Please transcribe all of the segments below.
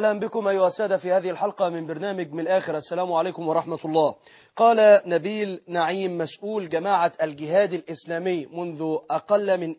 أهلا بكم أيها السادة في هذه الحلقة من برنامج من الآخر السلام عليكم ورحمة الله قال نبيل نعيم مسؤول جماعة الجهاد الإسلامي منذ أقل من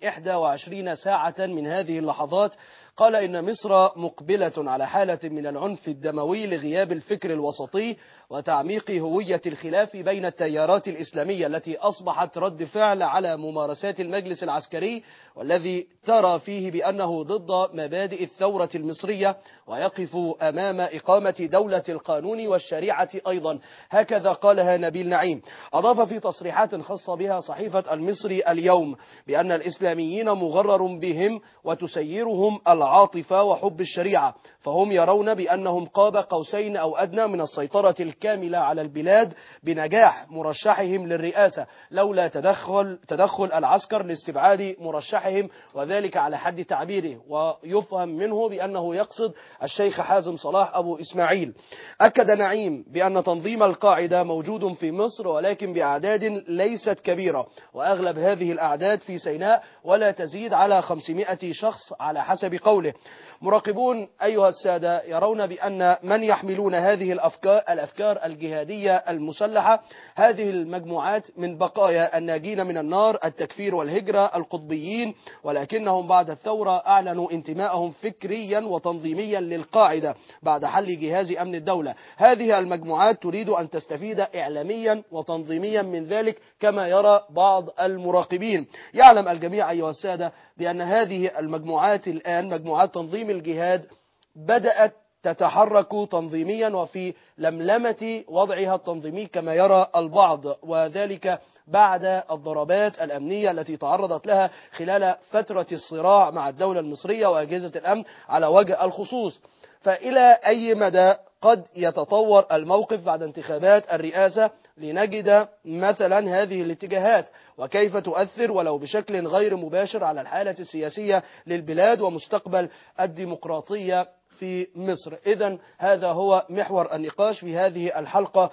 21 ساعة من هذه اللحظات قال إن مصر مقبلة على حالة من العنف الدموي لغياب الفكر الوسطي وتعميق هوية الخلاف بين التيارات الإسلامية التي أصبحت رد فعل على ممارسات المجلس العسكري والذي ترى فيه بأنه ضد مبادئ الثورة المصرية ويقف أمام إقامة دولة القانون والشريعة أيضا هكذا قالها نبيل نعيم أضاف في تصريحات خاصة بها صحيفة المصري اليوم بأن الإسلاميين مغرر بهم وتسيرهم العاطفة وحب الشريعة فهم يرون بأنهم قاب قوسين أو أدنى من السيطرة الكاملة على البلاد بنجاح مرشحهم للرئاسة لولا تدخل, تدخل العسكر لاستبعاد مرشحهم وذلك على حد تعبيره ويفهم منه بأنه يقصد الشيخ حازم صلاح أبو إسماعيل أكد نعيم بأن تنظيم القاعدة موجود في مصر ولكن بأعداد ليست كبيرة وأغلب هذه الأعداد في سيناء ولا تزيد على 500 شخص على حسب قوله مراقبون أيها السادة يرون بأن من يحملون هذه الأفكار, الأفكار الجهادية المسلحة هذه المجموعات من بقايا الناجين من النار التكفير والهجرة القطبيين ولكنهم بعد الثورة أعلنوا انتمائهم فكريا وتنظيميا للقاعدة بعد حل جهاز أمن الدولة هذه المجموعات تريد أن تستفيد إعلاميا وتنظيميا من ذلك كما يرى بعض المراقبين يعلم الجميع أيها السادة بأن هذه المجموعات الآن مجموعات تنظيم الجهاد بدأت تتحرك تنظيميا وفي لملمة وضعها التنظيمي كما يرى البعض وذلك بعد الضربات الأمنية التي تعرضت لها خلال فترة الصراع مع الدولة المصرية وأجهزة الأمن على وجه الخصوص فإلى أي مدى قد يتطور الموقف بعد انتخابات الرئاسة لنجد مثلا هذه الاتجاهات وكيف تؤثر ولو بشكل غير مباشر على الحالة السياسية للبلاد ومستقبل الديمقراطية في مصر إذا هذا هو محور النقاش في هذه الحلقة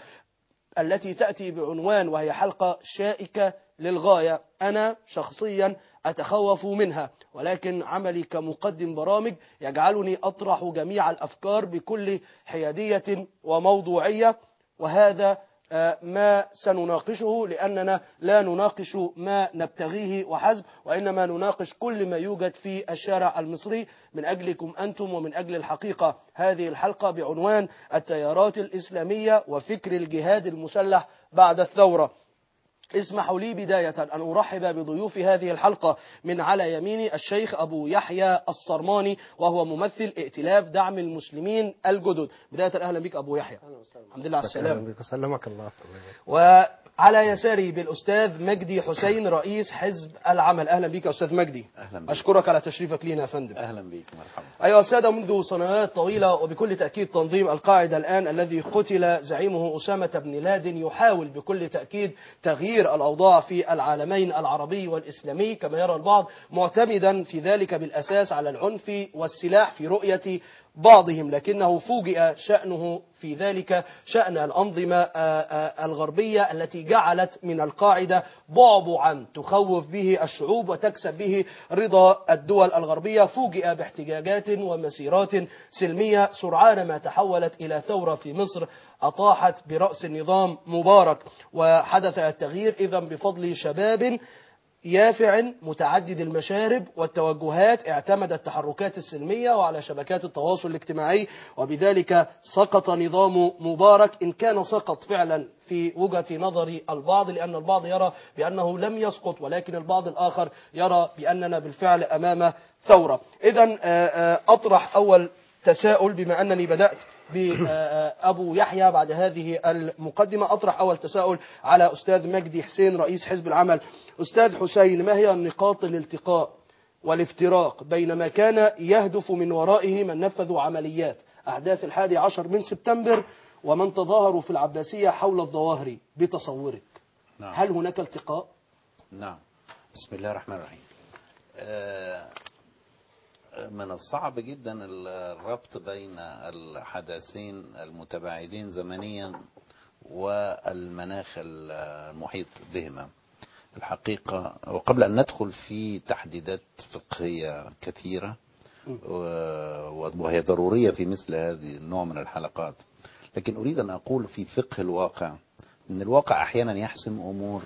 التي تأتي بعنوان وهي حلقة شائكة للغاية أنا شخصيا أتخوف منها ولكن عملي كمقدم برامج يجعلني أطرح جميع الأفكار بكل حيادية وموضوعية وهذا ما سنناقشه لأننا لا نناقش ما نبتغيه وحسب وإنما نناقش كل ما يوجد في الشارع المصري من أجلكم أنتم ومن أجل الحقيقة هذه الحلقة بعنوان التيارات الإسلامية وفكر الجهاد المسلح بعد الثورة اسمحوا لي بداية أن أرحب بضيوف هذه الحلقة من على يميني الشيخ أبو يحيى الصرماني وهو ممثل ائتلاف دعم المسلمين الجدد بداية أهلا بك أبو يحيى الحمد لله على السلامة بك سلمك الله وعلى يساري بالأستاذ مجدي حسين رئيس حزب العمل أهلا بك يا أستاذ مجدي أهلا بك أشكرك على تشريفك لينا يا فندم أهلا بك مرحبا أيها السادة منذ سنوات طويلة وبكل تأكيد تنظيم القاعدة الآن الذي قتل زعيمه أسامة بن لادن يحاول بكل تأكيد تغيير الأوضاع في العالمين العربي والإسلامي كما يرى البعض معتمدا في ذلك بالأساس على العنف والسلاح في رؤية بعضهم لكنه فوجئ شأنه في ذلك شأن الأنظمة الغربية التي جعلت من القاعدة بعبعا تخوف به الشعوب وتكسب به رضا الدول الغربية فوجئ باحتجاجات ومسيرات سلمية سرعان ما تحولت إلى ثورة في مصر أطاحت برأس النظام مبارك وحدث التغيير إذا بفضل شباب يافع متعدد المشارب والتوجهات اعتمد التحركات السلمية وعلى شبكات التواصل الاجتماعي وبذلك سقط نظام مبارك إن كان سقط فعلا في وجهة نظر البعض لأن البعض يرى بأنه لم يسقط ولكن البعض الآخر يرى بأننا بالفعل أمام ثورة إذا أطرح أول تساؤل بما أنني بدأت بأبو يحيى بعد هذه المقدمة أطرح أول تساؤل على أستاذ مجدي حسين رئيس حزب العمل أستاذ حسين ما هي نقاط الالتقاء والافتراق بين ما كان يهدف من ورائه من نفذوا عمليات أحداث الحادي عشر من سبتمبر ومن تظاهروا في العباسية حول الظواهر بتصورك نعم. هل هناك التقاء؟ نعم بسم الله الرحمن الرحيم آه، من الصعب جدا الربط بين الحدثين المتباعدين زمنيا والمناخ المحيط بهما الحقيقة وقبل أن ندخل في تحديدات فقهية كثيرة و- وهي ضرورية في مثل هذه النوع من الحلقات لكن أريد أن أقول في فقه الواقع أن الواقع أحيانا يحسم أمور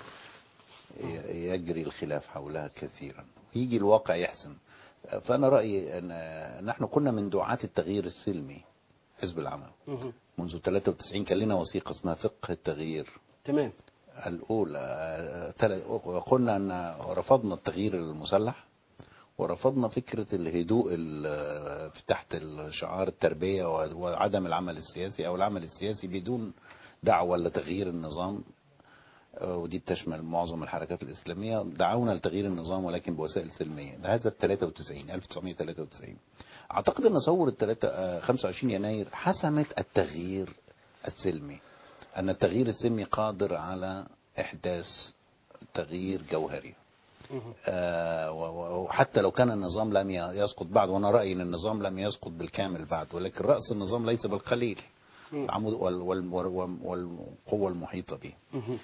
ي- يجري الخلاف حولها كثيرا يجي الواقع يحسم فأنا رأيي أن نحن كنا من دعاة التغيير السلمي حزب العمل مهم. منذ 93 كان لنا وثيقة اسمها فقه التغيير تمام الأولى آه، تل- وقلنا أن رفضنا التغيير المسلح ورفضنا فكرة الهدوء ال- في تحت شعار التربية و- وعدم العمل السياسي أو العمل السياسي بدون دعوة لتغيير النظام آه، ودي بتشمل معظم الحركات الإسلامية دعونا لتغيير النظام ولكن بوسائل سلمية ده هذا 93 1993 أعتقد أن ثورة 3 آه، 25 يناير حسمت التغيير السلمي أن التغيير السلمي قادر على إحداث تغيير جوهري مهم. آه، و- و- وحتى لو كان النظام لم ي- يسقط بعد وانا رايي ان النظام لم يسقط بالكامل بعد ولكن راس النظام ليس بالقليل مم. العمود وال- وال- وال- والقوه المحيطه به مهم.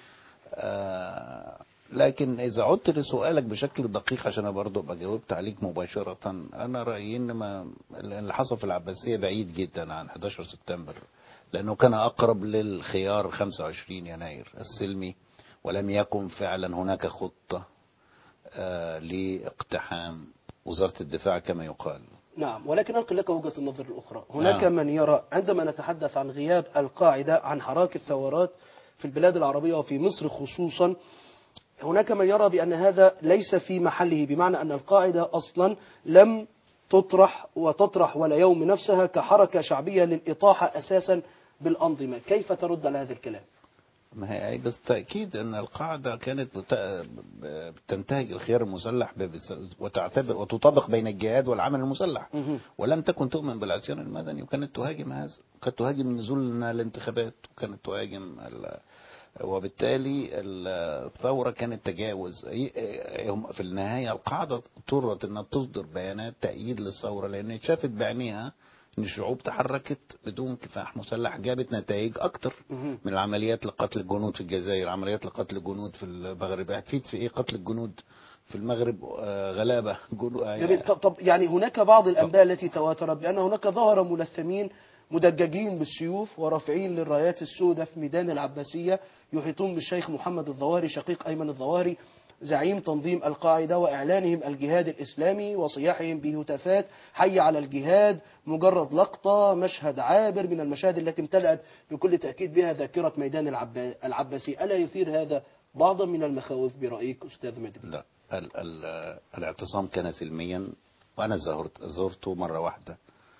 آه، لكن اذا عدت لسؤالك بشكل دقيق عشان انا برضه ابقى جاوبت عليك مباشره انا رايي ان ما اللي حصل في العباسيه بعيد جدا عن 11 سبتمبر لانه كان اقرب للخيار 25 يناير السلمي ولم يكن فعلا هناك خطه آه، لاقتحام وزاره الدفاع كما يقال نعم ولكن أنقل لك وجهة النظر الأخرى هناك نعم. من يرى عندما نتحدث عن غياب القاعدة عن حراك الثورات في البلاد العربية وفي مصر خصوصا هناك من يرى بأن هذا ليس في محله بمعنى أن القاعدة أصلا لم تطرح وتطرح ولا يوم نفسها كحركة شعبية للإطاحة أساسا بالأنظمة كيف ترد على هذا الكلام ما هي بس تأكيد أن القاعدة كانت بت- بتنتهج الخيار المسلح ببس- وتعتبر وتطابق بين الجهاد والعمل المسلح مهم. ولم تكن تؤمن بالعصيان المدني وكانت تهاجم هذا وكانت تهاجم نزولنا الانتخابات وكانت تهاجم ال- وبالتالي الثورة كانت تجاوز أي- هم في النهاية القاعدة اضطرت أنها تصدر بيانات تأييد للثورة لأن شافت بعينيها أن الشعوب تحركت بدون كفاح مسلح جابت نتائج أكتر مهم. من العمليات لقتل الجنود في الجزائر عمليات لقتل الجنود في المغرب أكيد في إيه قتل الجنود في المغرب آه، غلابة جنود جميل طب, طب يعني هناك بعض الأنباء التي تواترت بأن هناك ظهر ملثمين مدججين بالسيوف ورافعين للرايات السوداء في ميدان العباسية يحيطون بالشيخ محمد الظواهري شقيق أيمن الظواهري زعيم تنظيم القاعدة وإعلانهم الجهاد الإسلامي وصياحهم بهتافات حي على الجهاد مجرد لقطة مشهد عابر من المشاهد التي امتلأت بكل تأكيد بها ذاكرة ميدان العبا- العباسي ألا يثير هذا بعضا من المخاوف برأيك أستاذ مجدي لا ال ال الاعتصام كان سلميا وانا زهرت زرته مره واحده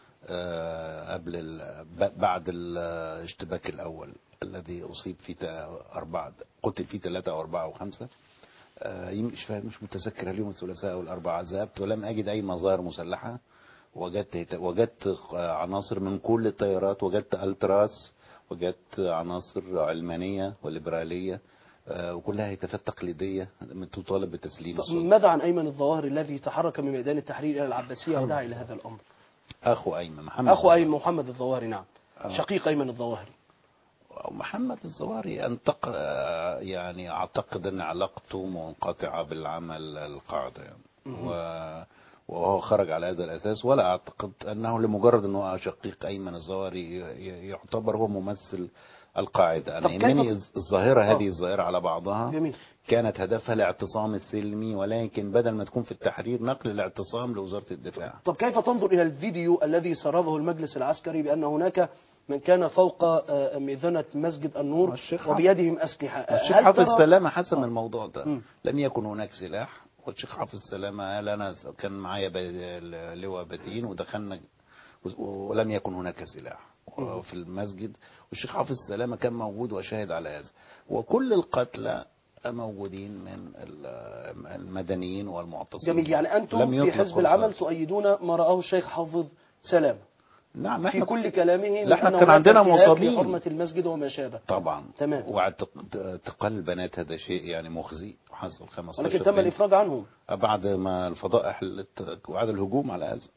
آه، قبل ال ب- بعد الاشتباك الاول الذي اصيب فيه تا- اربعه قتل فيه ثلاثه او اربعه او خمسه آه، يم- مش فاهم مش متذكر اليوم الثلاثاء او الاربعاء ذهبت ولم اجد اي مظاهر مسلحه وجدت هت- وجدت آه، عناصر من كل التيارات وجدت التراس وجدت عناصر علمانيه وليبراليه آه، وكلها هتافات تقليديه تطالب بتسليم السلطه ماذا عن أيمن الظواهري الذي تحرك من ميدان التحرير إلى العباسية ودعا إلى هذا الأمر اخو ايمن محمد أخو أيمن محمد الظواهري نعم آه. شقيق أيمن الظواهري محمد الزواري انتق آه، يعني اعتقد ان علاقته منقطعه بالعمل القاعده يعني. و وهو خرج على هذا الاساس ولا اعتقد انه لمجرد انه شقيق ايمن الزواري ي- ي- يعتبر هو ممثل القاعده طب انا كيف- يهمني الز- الظاهره آه. هذه الظاهره على بعضها جميل كانت هدفها الاعتصام السلمي ولكن بدل ما تكون في التحرير نقل الاعتصام لوزاره الدفاع طب كيف تنظر إلى الفيديو الذي سربه المجلس العسكري بأن هناك من كان فوق آه، ميذنة مسجد النور الشيخ حافظ- وبيدهم أسلحة الشيخ هل حافظ ترى- سلامة حسم الموضوع ده مم. لم يكن هناك سلاح والشيخ حافظ سلامة قال أنا كان معايا ب- لواء بدين ودخلنا ولم يكن هناك سلاح في المسجد والشيخ حافظ سلامة كان موجود وشاهد على هذا وكل القتلى موجودين من ال- المدنيين والمعتصمين جميل يعني أنتم لم في يطلق حزب العمل رصاص. تؤيدون ما رآه الشيخ حافظ سلام نعم في احنا كل كلامه من لا، احنا أن كان هناك عندنا انتهاك مصابين. لحرمة المسجد وما شابه طبعا تمام. واعتقال البنات هذا شيء يعني مخزي حصل 15 ولكن تم بنت. الإفراج عنهم بعد ما الفضائح الت- وعد الهجوم على هذا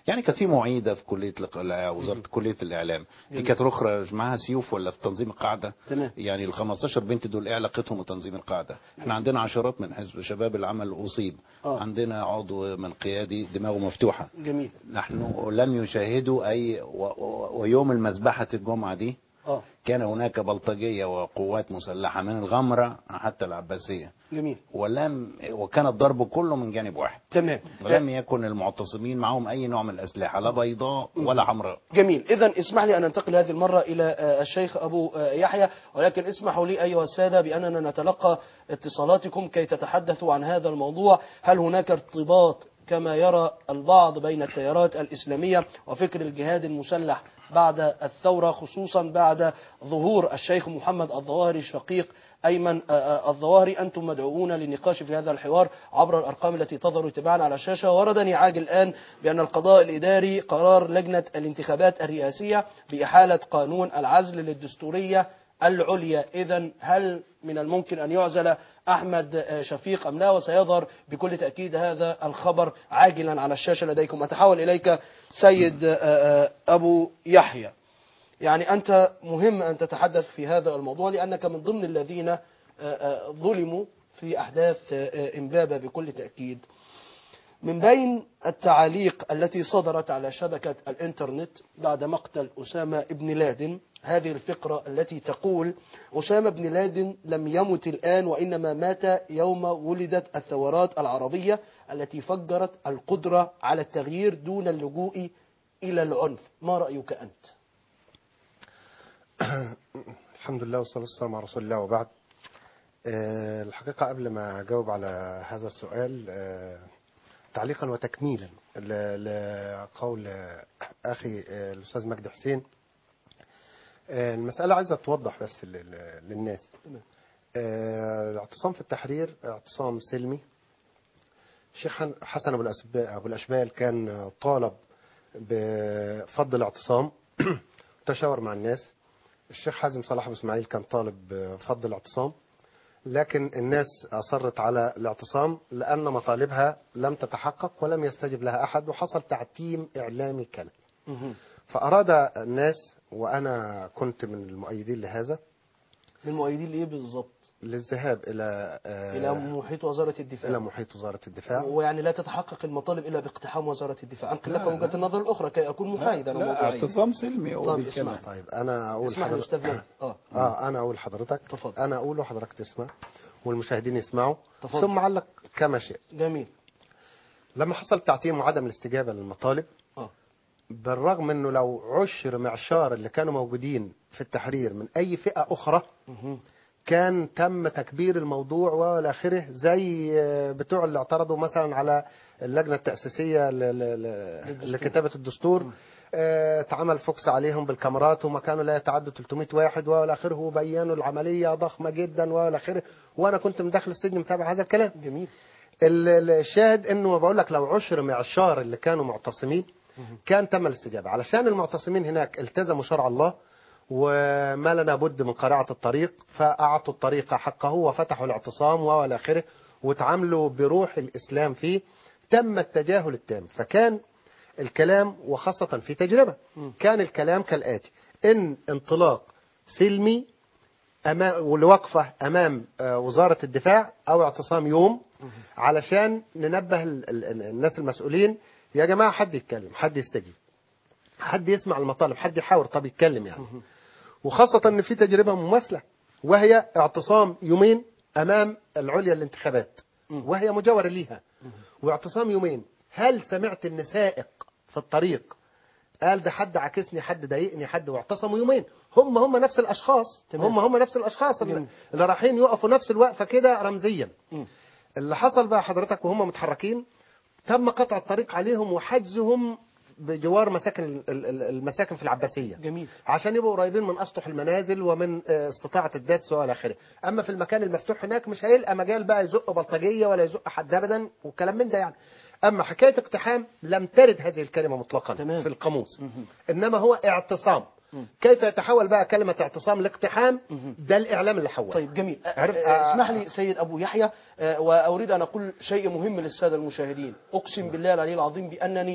يعني كانت في معيده في كليه الإق- وزاره كليه الاعلام دي كانت اخرى معاها سيوف ولا في تنظيم القاعده تمام. يعني ال 15 بنت دول ايه علاقتهم بتنظيم القاعده احنا عندنا عشرات من حزب شباب العمل اصيب آه. عندنا عضو من قيادي دماغه مفتوحه جميل نحن لم يشاهدوا اي و... و... ويوم المذبحه الجمعه دي اه كان هناك بلطجيه وقوات مسلحه من الغمره حتى العباسيه جميل ولم وكان الضرب كله من جانب واحد تمام ولم يكن المعتصمين معهم اي نوع من الاسلحه لا بيضاء ولا حمراء جميل إذا اسمح لي أن ننتقل هذه المرة إلى آه، الشيخ أبو آه، يحيى ولكن اسمحوا لي أيها السادة بأننا نتلقى اتصالاتكم كي تتحدثوا عن هذا الموضوع هل هناك ارتباط كما يرى البعض بين التيارات الإسلامية وفكر الجهاد المسلح بعد الثورة خصوصا بعد ظهور الشيخ محمد الظواهري الشقيق أيمن آه، آه، الظواهري أنتم مدعوون للنقاش في هذا الحوار عبر الأرقام التي تظهر تباعا على الشاشة وردني عاجل الآن بأن القضاء الإداري قرار لجنة الانتخابات الرئاسية بإحالة قانون العزل للدستورية العليا إذا هل من الممكن أن يعزل أحمد آه، شفيق أم لا وسيظهر بكل تأكيد هذا الخبر عاجلا على الشاشة لديكم أتحول إليك سيد آه، آه، أبو يحيى يعني أنت مهم أن تتحدث في هذا الموضوع لأنك من ضمن الذين آه، آه، ظلموا في أحداث آه، آه، إمبابة بكل تأكيد من بين التعاليق التي صدرت على شبكة الإنترنت بعد مقتل أسامة بن لادن هذه الفقرة التي تقول أسامة بن لادن لم يمت الآن وإنما مات يوم ولدت الثورات العربية التي فجرت القدرة على التغيير دون اللجوء إلى العنف ما رأيك أنت؟ الحمد لله والصلاة والسلام على رسول الله وبعد آه، الحقيقة قبل ما أجاوب على هذا السؤال آه، تعليقا وتكميلا ل- لقول آه، أخي آه، الأستاذ مجدي حسين آه، المسألة عايزة توضح بس لل- للناس تمام. آه، الاعتصام في التحرير اعتصام سلمي الشيخ حن- حسن أبو الأسب- أبو الأشبال كان طالب بفض الاعتصام تشاور مع الناس الشيخ حازم صلاح ابو اسماعيل كان طالب فض الاعتصام لكن الناس اصرت على الاعتصام لان مطالبها لم تتحقق ولم يستجب لها احد وحصل تعتيم اعلامي كامل فاراد الناس وانا كنت من المؤيدين لهذا من المؤيدين لإيه بالضبط؟ للذهاب الى آه، إلى محيط وزارة الدفاع الى محيط وزاره الدفاع ويعني لا تتحقق المطالب إلا باقتحام وزارة الدفاع أنقل لك لا، وجهة النظر الأخرى كي أكون محايدا لا وموضوعيا اعتصام سلمي هو طب بيتكلم. اسمع. طيب انا اقول اسمح لي أستاذ مجدي آه اه انا اقول لحضرتك تفضل. انا اقول وحضرتك تسمع والمشاهدين يسمعوا تفضل. ثم علق كما شئت جميل لما حصل تعتيم وعدم الاستجابه للمطالب آه بالرغم انه لو عشر معشار اللي كانوا موجودين في التحرير من اي فئه اخرى مهم. كان تم تكبير الموضوع والى اخره زي آه، بتوع اللي اعترضوا مثلا على اللجنه التاسيسيه ل- ل- ل- للدستور. لكتابه الدستور آه، اتعمل فوكس عليهم بالكاميرات وما كانوا لا يتعدوا 300 واحد والى اخره وبينوا العمليه ضخمه جدا والى اخره وانا كنت من داخل السجن متابع هذا الكلام جميل ال- ال- الشاهد انه بقول لك لو عشر معشار اللي كانوا معتصمين كان تم الاستجابه علشان المعتصمين هناك التزموا شرع الله وما لنا بد من قراءة الطريق فأعطوا الطريق حقه وفتحوا الاعتصام والى آخره وتعاملوا بروح الإسلام فيه تم التجاهل التام فكان الكلام وخاصة في تجربة كان الكلام كالآتي إن انطلاق سلمي أمام والوقفة أمام آه، وزارة الدفاع أو اعتصام يوم علشان ننبه ال- ال- الناس المسؤولين يا جماعة حد يتكلم حد يستجيب حد يسمع المطالب حد يحاور طب يتكلم يعني وخاصة ان في تجربة مماثلة وهي اعتصام يومين امام العليا الانتخابات وهي مجاورة ليها واعتصام يومين هل سمعت ان سائق في الطريق قال ده حد عكسني حد ضايقني حد واعتصموا يومين هم هم نفس الاشخاص تمام. هم هم نفس الاشخاص اللي, جميل. اللي رايحين يقفوا نفس الوقفه كده رمزيا مم. اللي حصل بقى حضرتك وهم متحركين تم قطع الطريق عليهم وحجزهم بجوار مساكن ال- ال- المساكن في العباسيه جميل عشان يبقوا قريبين من اسطح المنازل ومن آه، استطاعه الدس والى اخره اما في المكان المفتوح هناك مش هيلقى مجال بقى يزق بلطجيه ولا يزق حد ابدا والكلام من ده يعني اما حكايه اقتحام لم ترد هذه الكلمه مطلقا تمام. في القاموس انما هو اعتصام كيف يتحول بقى كلمه اعتصام لاقتحام ده الاعلام اللي حول طيب جميل أ- عرف- أ- اسمح لي سيد أبو يحيى أ، وأريد أن أقول شيء مهم للسادة المشاهدين أقسم بالله العلي العظيم بأنني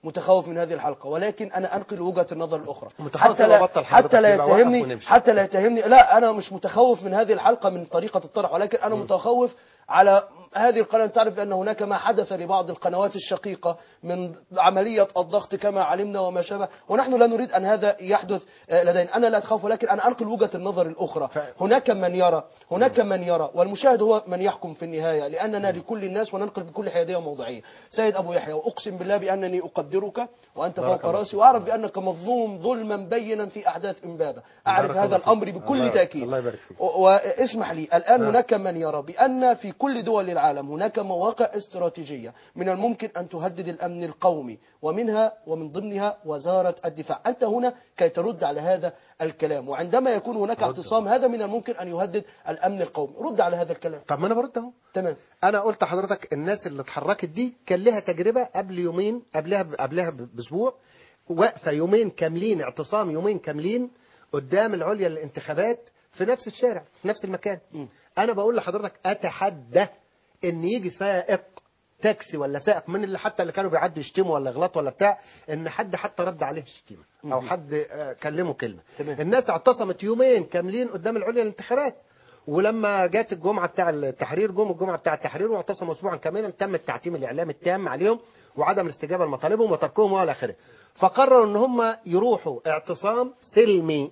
متخوف من هذه الحلقه ولكن انا انقل وجهه النظر الاخرى متخوف حتى يبقى لا بطل حضرتك، حتى لا يبقى وقف يتهمني ونمشي. حتى لا يتهمني لا انا مش متخوف من هذه الحلقه من طريقه الطرح ولكن انا متخوف على هذه القناه تعرف بان هناك ما حدث لبعض القنوات الشقيقه من عمليه الضغط كما علمنا وما شابه ونحن لا نريد ان هذا يحدث آه، لدينا انا لا اتخوف ولكن انا انقل وجهه النظر الاخرى هناك من يرى هناك من يرى والمشاهد هو من يحكم في النهايه لاننا لكل الناس وننقل بكل حياديه وموضوعيه سيد ابو يحيى واقسم بالله بانني اقدرك وانت بارك فوق الله راسي واعرف بانك مظلوم ظلما بينا في احداث امبابه اعرف بارك هذا الله فيك. الامر بكل الله- تاكيد الله يبارك فيك. و- واسمح لي الآن آه. هناك من يرى بأن في كل دول العالم هناك مواقع استراتيجية من الممكن أن تهدد الأمن القومي ومنها ومن ضمنها وزارة الدفاع أنت هنا كي ترد على هذا الكلام وعندما يكون هناك رد. اعتصام هذا من الممكن أن يهدد الأمن القومي رد على هذا الكلام طب ما انا برد اهو تمام انا قلت لحضرتك الناس اللي اتحركت دي كان لها تجربه قبل يومين قبلها قبلها باسبوع واقفه يومين كاملين اعتصام يومين كاملين قدام العليا للانتخابات في نفس الشارع في نفس المكان م. انا بقول لحضرتك اتحدى ان يجي سائق تاكسي ولا سائق من اللي حتى اللي كانوا بيعدوا يشتموا ولا يغلطوا ولا بتاع ان حد حتى رد عليه الشتيمه او حد آه، كلمه كلمه تمام. الناس اعتصمت يومين كاملين قدام العليا للانتخابات ولما جت الجمعه بتاع التحرير جم الجمعه بتاع التحرير واعتصموا اسبوعا كاملا تم التعتيم الاعلامي التام عليهم وعدم الاستجابه لمطالبهم وتركهم والى اخره فقرروا ان هم يروحوا اعتصام سلمي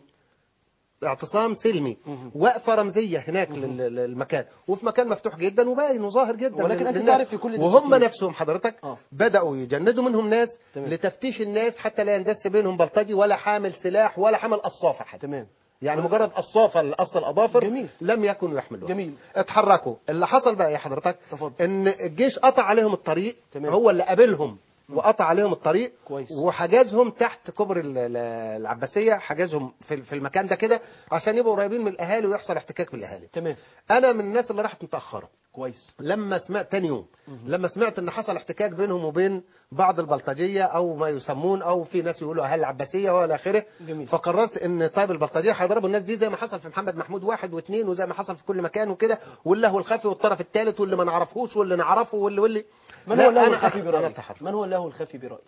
اعتصام سلمي وقفه رمزيه هناك لل- للمكان وفي مكان مفتوح جدا وباين وظاهر جدا ولكن أنت للناس. تعرف في كل وهم دساتير. نفسهم حضرتك آه. بداوا يجندوا منهم ناس تمام. لتفتيش الناس حتى لا يندس بينهم بلطجي ولا حامل سلاح ولا حامل قصافه حتى تمام يعني مجرد قصافه لقص الاظافر جميل. لم يكونوا يحملوها جميل. اتحركوا اللي حصل بقى يا حضرتك تفضل. ان الجيش قطع عليهم الطريق تمام. هو اللي قابلهم وقطع عليهم الطريق كويس. وحجزهم تحت كوبري ال- ال- العباسيه حجزهم في في المكان ده كده عشان يبقوا قريبين من الاهالي ويحصل احتكاك بالاهالي تمام انا من الناس اللي راحت متاخره كويس لما سمعت تاني يوم لما سمعت ان حصل احتكاك بينهم وبين بعض البلطجيه او ما يسمون او في ناس يقولوا اهل العباسيه والى اخره جميل. فقررت ان طيب البلطجيه هيضربوا الناس دي زي ما حصل في محمد محمود واحد واثنين وزي ما حصل في كل مكان وكده واللهو الخفي والطرف الثالث واللي ما نعرفهوش واللي نعرفه واللي واللي من لا، هو الله أنا الخفي أخ- أنا برأيك أتحرك. من هو الله الخفي برأيك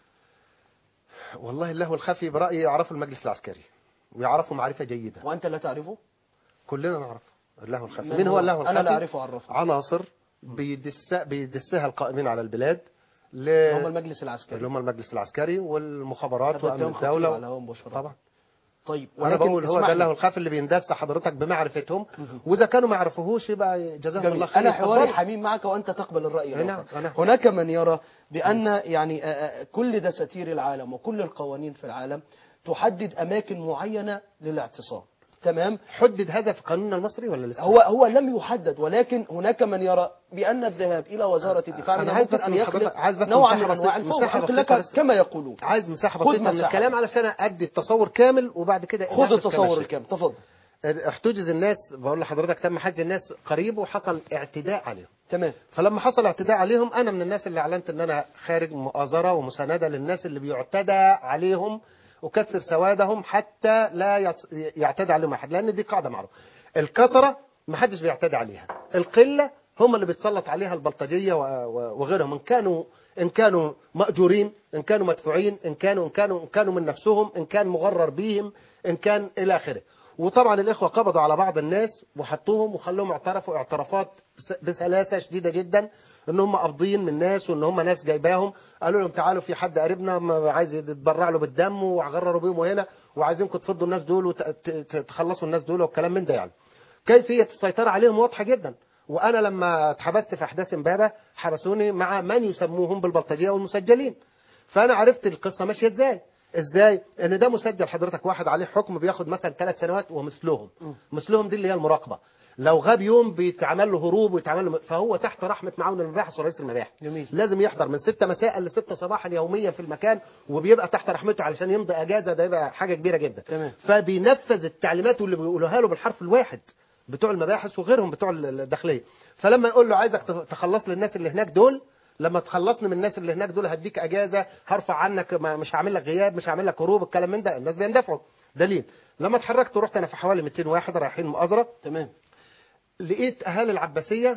والله اللهو الخفي برايي يعرفه المجلس العسكري ويعرفه معرفه جيده وأنت لا تعرفه كلنا نعرف اللهو الخفي من مين هو؟ هو اللهو الخفي أنا لا أعرفه، عرفني. عناصر بيدس بيدسها القائمين على البلاد ل... هم المجلس العسكري اللي هم المجلس العسكري والمخابرات هذا وامن اتهام خطير الدوله على هو مباشرة. طبعا طيب وانا ولكن بقول هو اسمح ده لي. اللهو الخفي اللي بيندس حضرتك بمعرفتهم واذا كانوا ما يعرفوهوش يبقى جزاهم جميل الله خير أنا حواري اتفضل. حميم معك وأنت تقبل الرأي نعم، الآخر أنا- هناك من يرى بأن يعني آه، آه، كل دساتير العالم وكل القوانين في العالم تحدد أماكن معينة للاعتصام تمام حدد هذا في قانوننا المصري ولا لسه هو هو لم يحدد ولكن هناك من يرى بأن الذهاب إلى وزارة الدفاع من أنا عايز الممكن بس أن من يخلق حضرتك- عايز بس نوعا مساحة من أنواع بسيطة- الفوضى مساحة قلت بسيطة لك بس. كما يقولون عايز مساحه خذ بسيطه من مساحة. الكلام علشان ادي التصور كامل وبعد كده خذ نعكس التصور كما شئت. الكامل تفضل احتجز الناس بقول لحضرتك تم حجز الناس قريب وحصل اعتداء عليهم تمام فلما حصل اعتداء عليهم انا من الناس اللي اعلنت ان انا خارج مؤازره ومسانده للناس اللي بيعتدى عليهم وكثر سوادهم حتى لا يص- يعتدى عليهم احد لان دي قاعده معروفه الكثره ما حدش بيعتدي عليها القله هم اللي بيتسلط عليها البلطجيه و- و- وغيرهم ان كانوا ان كانوا ماجورين ان كانوا مدفوعين ان كانوا ان كانوا ان كانوا من نفسهم ان كان مغرر بيهم ان كان الى اخره وطبعا الاخوه قبضوا على بعض الناس وحطوهم وخلوهم اعترفوا اعترافات بس- بسلاسه شديده جدا ان هم قابضين من ناس وان هم ناس جايباهم قالوا لهم تعالوا في حد قريبنا ما عايز يتبرع له بالدم وغرروا بيهم هنا وعايزينكم تفضوا الناس دول وتخلصوا الناس دول والكلام من ده يعني كيفيه السيطره عليهم واضحه جدا وانا لما اتحبست في احداث امبابه حبسوني مع من يسموهم بالبلطجيه والمسجلين فانا عرفت القصه ماشيه ازاي ازاي ان ده مسجل حضرتك واحد عليه حكم بياخد مثلا ثلاث سنوات ومثلهم مثلهم دي اللي هي المراقبه لو غاب يوم بيتعمل له هروب ويتعمل له فهو تحت رحمه معاون المباحث ورئيس المباحث جميل. لازم يحضر من 6 مساء ل 6 صباحا يوميا في المكان وبيبقى تحت رحمته علشان يمضي اجازه ده يبقى حاجه كبيره جدا تمام. فبينفذ التعليمات اللي بيقولوها له بالحرف الواحد بتوع المباحث وغيرهم بتوع الداخليه فلما يقول له عايزك تخلص لي الناس اللي هناك دول لما تخلصني من الناس اللي هناك دول هديك اجازه هرفع عنك ما- مش هعمل لك غياب مش هعمل لك هروب الكلام من ده الناس بيندفعوا دليل لما اتحركت ورحت انا في حوالي 200 واحد رايحين مؤازره تمام لقيت اهالي العباسيه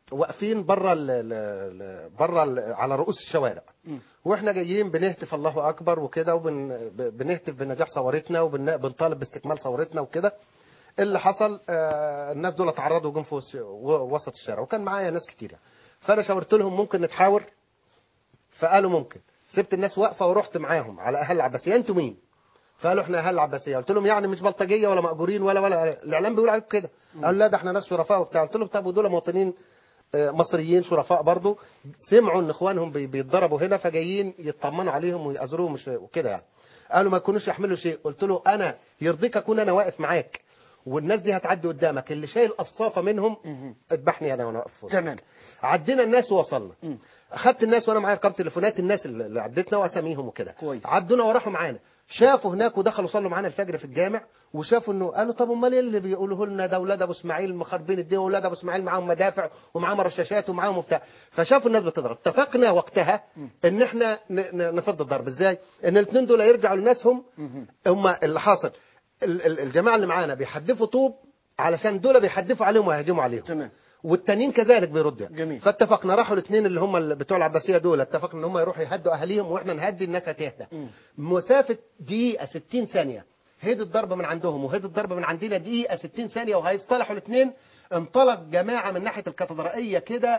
واقفين بره ال- ال- ال- بره ال- على رؤوس الشوارع مم. واحنا جايين بنهتف الله اكبر وكده وبنهتف بنجاح ثورتنا وبنطالب باستكمال ثورتنا وكده اللي حصل آه، الناس دول اتعرضوا جم في وس- و- وسط الشارع وكان معايا ناس كتير يعني. فانا شاورت لهم ممكن نتحاور فقالوا ممكن سبت الناس واقفه ورحت معاهم على اهل العباسيه انتوا مين فقالوا احنا اهل العباسيه قلت لهم يعني مش بلطجيه ولا مأجورين ولا ولا الاعلام بيقول عليكم كده قالوا لا ده احنا ناس شرفاء وبتاع قلت لهم طب ودول مواطنين آه، مصريين شرفاء برضو سمعوا ان اخوانهم بي- بيتضربوا هنا فجايين يطمنوا عليهم ويأزروهم مش- وكده يعني قالوا ما يكونوش يحملوا شيء قلت له انا يرضيك اكون انا واقف معاك والناس دي هتعدي قدامك اللي شايل قصافه منهم اذبحني انا وانا واقف في وسطك. تمام عدينا الناس ووصلنا مم. اخدت الناس وانا معايا ارقام تليفونات الناس اللي اللي عدتنا واساميهم وكده كويس. عدونا وراحوا معانا شافوا هناك ودخلوا صلوا معانا الفجر في الجامع وشافوا انه قالوا طب امال ايه اللي بيقولوه لنا ده اولاد ابو اسماعيل مخربين الدنيا واولاد ابو اسماعيل معاهم مدافع ومعاهم رشاشات ومعاهم بتاع فشافوا الناس بتضرب اتفقنا وقتها ان احنا ن- ن- نفض الضرب ازاي ان الاثنين دول يرجعوا لناسهم هم اللي حاصل ال- ال- الجماعه اللي معانا بيحدفوا طوب علشان دول بيحدفوا عليهم ويهجموا عليهم تمام والتانيين كذلك بيردوا يعني. جميل. فاتفقنا راحوا الاثنين اللي هم اللي بتوع العباسيه دول اتفقنا ان هم يروحوا يهدوا اهاليهم واحنا نهدي الناس هتهدى مسافه دقيقه 60 ثانيه هيد الضرب من عندهم وهيد الضرب من عندنا دقيقه 60 ثانيه وهيصطلحوا الاثنين انطلق جماعه من ناحيه الكاتدرائيه كده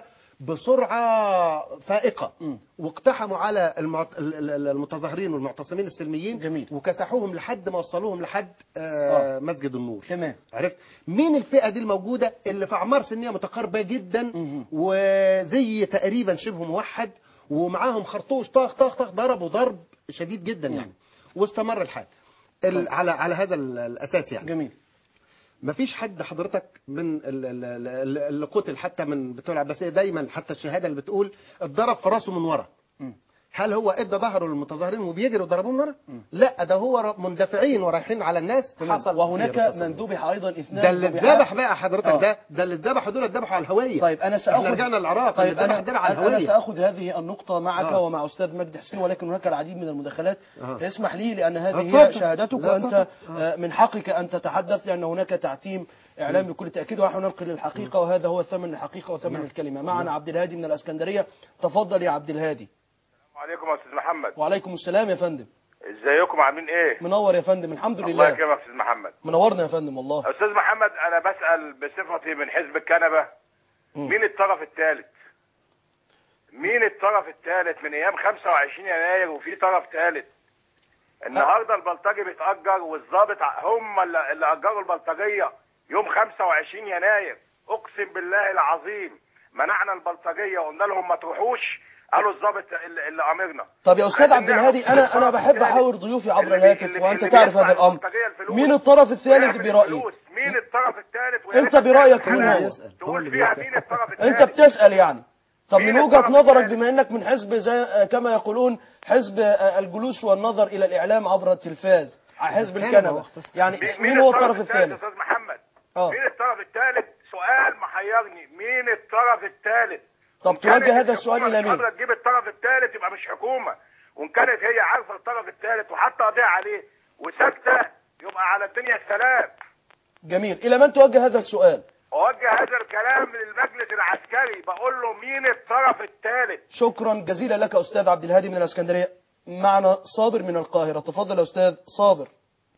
بسرعه فائقه مم. واقتحموا على المعت... ال- ال- المتظاهرين والمعتصمين السلميين جميل. وكسحوهم لحد ما وصلوهم لحد آه آه. مسجد النور تمام عرفت مين الفئه دي الموجوده اللي في اعمار سنيه متقاربه جدا مهم. وزي تقريبا شبه موحد ومعاهم خرطوش طخ طخ طخ ضربوا ضرب شديد جدا يعني واستمر الحال ال- على على هذا ال- الاساس يعني جميل مفيش حد حضرتك من ال- ال- ال- اللي قتل حتى من بتوع العباسيه دايما حتى الشهاده اللي بتقول اتضرب في راسه من ورا مم. هل هو ادى ظهره للمتظاهرين وبيجري وضربوه من ورا؟ لا ده هو ر- مندفعين ورايحين على الناس تمام. حصل وهناك فيه رصاصة. من ذبح ايضا اثنان ده اللي ذبحا. اتذبح بقى حضرتك آه. ده ده اللي اتذبحوا دول اتذبحوا على الهويه طيب انا ساخذ احنا رجعنا للعراق طيب اللي اتذبح انا اتذبح على انا الهويه ساخذ هذه النقطه معك آه. ومع استاذ مجدي حسين ولكن هناك العديد من المداخلات آه. اسمح لي لان هذه اتفضل. هي شهادتك لا، وانت اتفضل. آه، من حقك ان تتحدث لان هناك تعتيم اعلام بكل تاكيد ونحن ننقل الحقيقه وهذا هو ثمن الحقيقه وثمن الكلمه معنا عبد الهادي من الاسكندريه تفضل يا عبد الهادي السلام عليكم يا استاذ محمد وعليكم السلام يا فندم ازيكم عاملين ايه منور يا فندم الحمد الله لله يكرمك يا استاذ محمد منورنا يا فندم والله استاذ محمد انا بسال بصفتي من حزب الكنبه مم. مين الطرف الثالث مين الطرف الثالث من ايام 25 يناير وفي طرف ثالث النهارده البلطجي بيتاجر والظابط ع- هم اللي اللي اجروا البلطجيه يوم 25 يناير اقسم بالله العظيم منعنا البلطجيه وقلنا لهم ما تروحوش قالوا الظابط اللي, اللي امرنا طب يا استاذ عايزين عبد الهادي نعرف انا انا الطرف بحب الثالث. احاور ضيوفي عبر اللي بي- الهاتف اللي- وانت اللي تعرف بيدفع هذا الامر البلطجية الفلوس مين الطرف الثالث ويعمل برايك الفلوس. مين الطرف الثالث أنت برأيك مين هو؟ يسأل. هو تقول اللي فيها بيسأل. مين الطرف الثالث انت بتسال يعني طب مين من وجهه الطرف نظرك الثالث؟ بما انك من حزب زي آه، كما يقولون حزب آه، الجلوس والنظر الى الاعلام عبر التلفاز حزب الكنبة الكنبه واختصار. يعني مين- مين هو الطرف يا الثالث استاذ محمد اه مين الطرف الثالث سؤال محيرني مين الطرف الثالث طب وإن كانت توجه هذا السؤال الحكومة إلى مش مين؟ قادرة تجيب الطرف الثالث يبقى مش حكومه وان كانت هي عارفه الطرف الثالث وحتى قضيه عليه وساكته يبقى على الدنيا السلام جميل الى من توجه هذا السؤال اوجه هذا الكلام للمجلس العسكري بقول له مين الطرف الثالث شكرا جزيلا لك استاذ عبد الهادي من الاسكندريه معنا صابر من القاهره تفضل يا استاذ صابر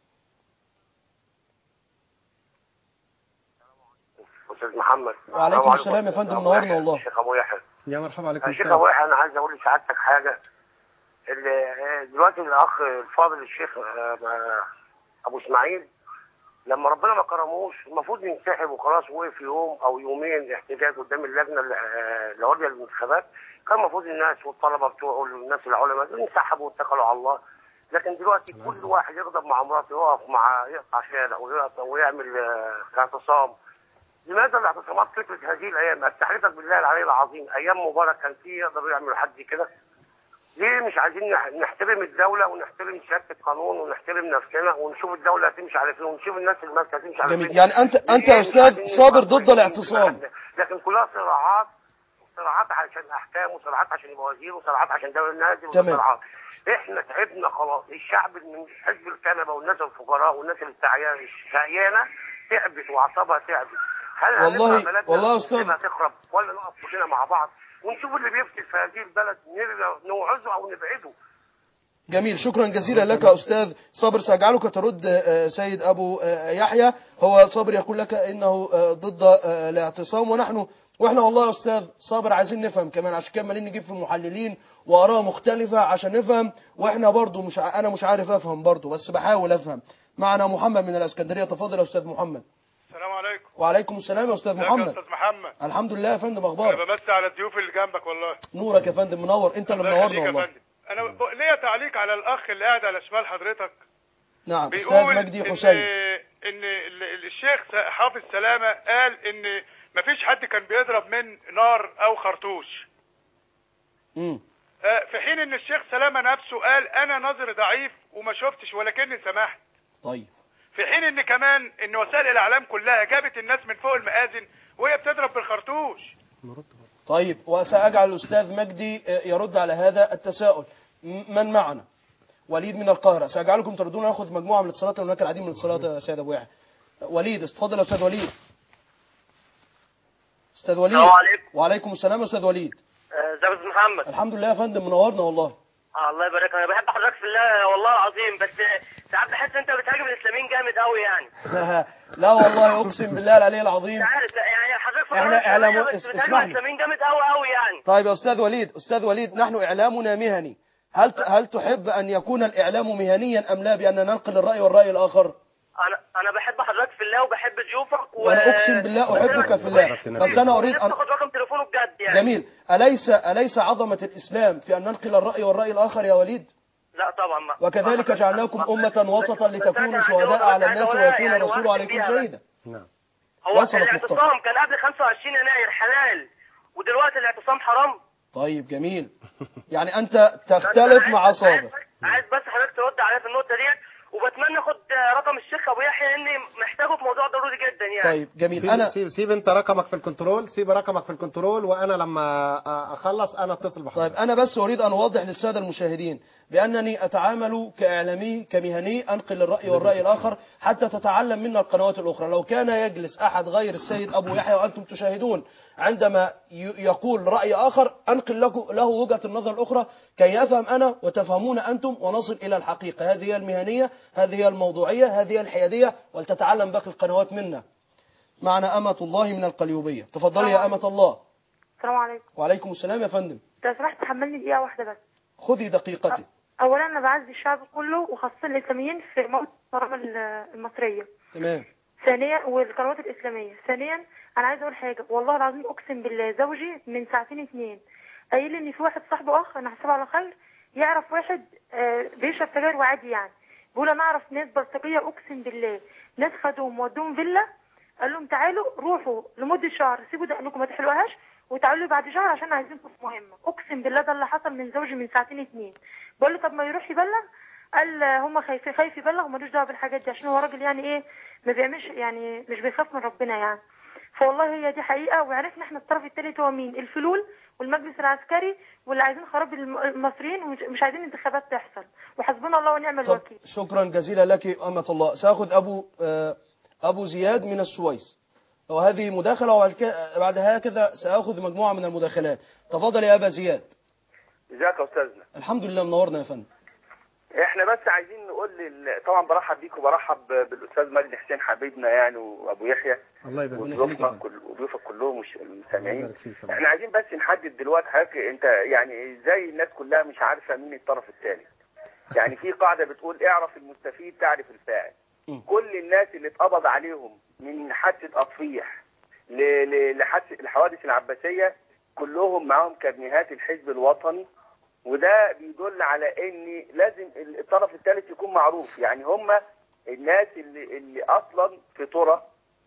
استاذ محمد وعليكم السلام يا فندم، منورنا والله. شيخ ابو يحيى يا مرحبا عليكم يا شيخ السلام ابو يحيى انا عايز اقول لسعادتك حاجه ال- دلوقتي الاخ الفاضل الشيخ آه، ابو اسماعيل لما ربنا ما كرموش المفروض ينسحب وخلاص وقف يوم او يومين احتجاج قدام اللجنه ال- آه، العليا للانتخابات كان المفروض الناس والطلبه بتوعه والناس العلماء دول ينسحبوا واتكلوا على الله لكن دلوقتي كل واحد يغضب مع مراته يقف مع يقطع شارع ويقطع ويعمل آه، اعتصام لماذا الاعتصامات كثرت هذه الايام؟ استحلفك بالله العلي العظيم ايام مبارك كان فيه يقدروا يعملوا حد كده؟ ليه مش عايزين نح- نحترم الدوله ونحترم سياده القانون ونحترم نفسنا ونشوف الدوله هتمشي على فين ونشوف الناس اللي ماسكه هتمشي على جميل فين يعني انت انت ليه يا مش استاذ عايزين صابر نبقى ضد كويسين الاعتصام في بلدنا؟ لكن كلها صراعات صراعات عشان احكام وصراعات عشان يبقى وزير وصراعات عشان دوله نازل تمام. وصراعات احنا تعبنا خلاص الشعب من حزب الكنبه والناس الفقراء والناس اللي التعيان الشقيانه تعبت واعصابها تعبت هل والله- هنبقى بلدنا والله يا أستاذ- ونسيبها تخرب ولا نقف كلنا مع بعض ونشوف اللي بيفسد في هذه البلد نرجع نوعظه او نبعده جميل شكرا جزيلا لك يا أستاذ صابر سأجعلك ترد آه، سيد أبو آه، يحيى هو صابر يقول لك إنه آه، ضد آه، الاعتصام ونحن واحنا والله يا استاذ صابر عايزين نفهم كمان عشان كده عمالين نجيب في المحللين واراء مختلفه عشان نفهم واحنا برضو مش ع- انا مش عارف افهم برضو بس بحاول افهم معنا محمد من الاسكندريه تفضل يا استاذ محمد السلام عليكم وعليكم السلام يا استاذ ازيك يا محمد استاذ محمد الحمد لله يا فندم انا اخبارك بمسي على الضيوف اللي جنبك والله نورك يا فندم منور انت اللي الله منورنا يخليك يا والله فندم انا ب- ليا تعليق على الاخ اللي قاعد على شمال حضرتك نعم استاذ بيقول مجدي ان حسين ان ال- ال- الشيخ س- حافظ سلامه قال ان مفيش حد كان بيضرب من نار او خرطوش امم آه، في حين ان الشيخ سلامه نفسه قال انا نظري ضعيف وما شفتش ولكني سمحت طيب في حين ان كمان ان وسائل الاعلام كلها جابت الناس من فوق المآذن وهي بتضرب بالخرطوش طيب وسأجعل الأستاذ مجدي يرد على هذا التساؤل م- من معنا وليد من القاهرة سأجعلكم تردون ناخذ مجموعة من الاتصالات لأن هناك العديد من الاتصالات يا سيد أبو يحيى وليد اتفضل يا أستاذ وليد أستاذ وليد السلام عليكم. وعليكم السلام يا أستاذ وليد ازيك يا استاذ محمد الحمد لله يا فندم منورنا والله آه الله يبارك انا بحب حضرتك في الله والله العظيم بس ساعات بحس انت بتهاجم الاسلاميين جامد قوي يعني لا والله أقسم بالله العلي العظيم مش عارف يعني حضرتك في إحنا قناة إعلام- إسلامية اس- بس بتهاجم اسمح لي. الاسلاميين جامد قوي قوي يعني طيب يا أستاذ وليد أستاذ وليد نحن إعلامنا مهني هل هل تحب أن يكون الإعلام مهنيا أم لا بأن ننقل الرأي والرأي الآخر؟ انا انا بحب حضرتك في الله وبحب ضيوفك و... وأنا أقسم بالله أحبك في الله بس أنا أريد أن تاخد رقم تليفونه بجد يعني جميل أليس أليس عظمة الإسلام في أن ننقل الرأي والرأي الآخر يا وليد لا طبعا ما وكذلك ما- جعلناكم ما- أمة وسطا بس- بس لتكونوا أنا شهداء عايز على أقول- الناس عايز أقول ويكون يعني الرسول واحد عليكم بيها بس. شهيدا نعم هو وصلت الاعتصام كان قبل 25 يناير حلال ودلوقتي الاعتصام حرام طيب جميل يعني أنت تختلف مع صابر عايز- عايز بس حضرتك ترد عليا في النقطه ديت وبتمنى اخد رقم الشيخ ابو يحيى لاني محتاجه في موضوع ضروري جدا يعني طيب جميل سيب, أنا سيب, سيب انت رقمك في الكنترول سيب رقمك في الكنترول وانا لما أ- اخلص انا اتصل بحضرتك طيب أنا بس أريد أن أوضح للسادة المشاهدين بأنني أتعامل كإعلامي كمهني أنقل الرأي والرأي الآخر حتى تتعلم منا القنوات الأخرى لو كان يجلس أحد غير السيد أبو يحيى وأنتم تشاهدون عندما ي- يقول رأي آخر أنقل له له وجهة النظر الأخرى كي أفهم أنا وتفهمون أنتم ونصل إلى الحقيقة هذه هي المهنية هذه هي الموضوعية هذه هي الحيادية ولتتعلم باقي القنوات منا معنا أمة الله من القليوبية تفضلي يا أمة الله السلام عليكم وعليكم السلام يا فندم لو سمحت تحملني دقيقة واحدة بس خذي دقيقتي أولا أنا بعزي الشعب كله وخاصة الإسلاميين في موت الكرامة ال- المصرية تمام ثانيا والقنوات الإسلامية ثانيا أنا عايزة أقول حاجة والله العظيم أقسم بالله زوجي من ساعتين اتنين قايل لي إن في واحد صاحبه أخ أنا هحسبه على خير يعرف واحد آه، بيشرب سجاير وعادي يعني بيقول أنا أعرف ناس بلطجية أقسم بالله ناس خدوهم ودوهم فيلا قال لهم تعالوا روحوا لمدة شهر سيبوا دقنكم ما تحلوهاش وتعالوا لي بعد شهر عشان عايزينكم في مهمة أقسم بالله ده اللي حصل من زوجي من ساعتين اتنين بقول له طب ما يروح يبلغ قال هم خايفين خايف يبلغ ومالوش دعوه بالحاجات دي عشان هو راجل يعني ايه ما بيعملش يعني مش بيخاف من ربنا يعني فوالله هي دي حقيقه وعرفنا احنا الطرف الثالث هو مين الفلول والمجلس العسكري واللي عايزين خراب الم- المصريين ومش مش عايزين انتخابات تحصل وحسبنا الله ونعم طب الوكيل شكرا جزيلا لك أمة الله سأخذ أبو آه، أبو زياد من السويس وهذه مداخلة وبعد كده- بعد هكذا سأخذ مجموعة من المداخلات تفضل يا أبا زياد ازيك يا استاذنا الحمد لله منورنا يا فندم احنا بس عايزين نقول لل... طبعا برحب بيك وبرحب بالاستاذ مجدي حسين حبيبنا يعني وابو يحيى الله يبارك ربنا يخليك يا وضيوفك فندم. كل... وضيوفك كلهم وش- الله المستمعين يبارك فيك طبعا. احنا عايزين بس نحدد دلوقتي حضرتك انت يعني ازاي الناس كلها مش عارفه مين الطرف الثالث يعني في قاعده بتقول اعرف المستفيد تعرف الفاعل مم. كل الناس اللي اتقبض عليهم من حادثه اطفيح ل... ل... لحادث الحوادث العباسيه كلهم معاهم كابنيهات الحزب الوطني وده بيدل على ان لازم الطرف الثالث يكون معروف يعني هم الناس اللي اللي اصلا في ترى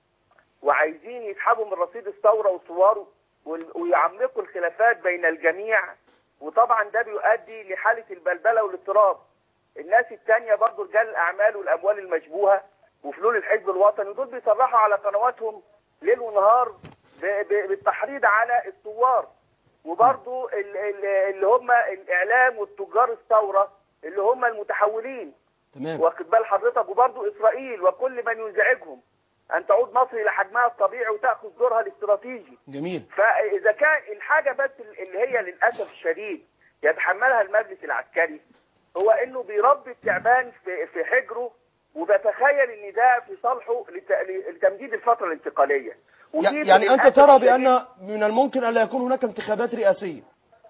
وعايزين يسحبوا من رصيد الثوره وصوره وال- ويعمقوا الخلافات بين الجميع وطبعا ده بيؤدي لحاله البلبله والاضطراب الناس التانية برضو رجال الاعمال والاموال المشبوهه وفلول الحزب الوطني ودول بيصرحوا على قنواتهم ليل ونهار ب- ب- بالتحريض على الثوار وبرضو ال- ال- اللي هم الاعلام والتجار الثوره اللي هم المتحولين تمام واخد بال حضرتك وبرضه اسرائيل وكل من يزعجهم ان تعود مصر الى حجمها الطبيعي وتاخذ دورها الاستراتيجي جميل فاذا كان الحاجه بس اللي هي للاسف الشديد يتحملها المجلس العسكري هو انه بيربي التعبان في في حجره وبيتخيل ان ده في صالحه لت- لتمديد الفتره الانتقاليه ودي يعني انت للأسف ترى الشديد- بان من الممكن الا يكون هناك انتخابات رئاسيه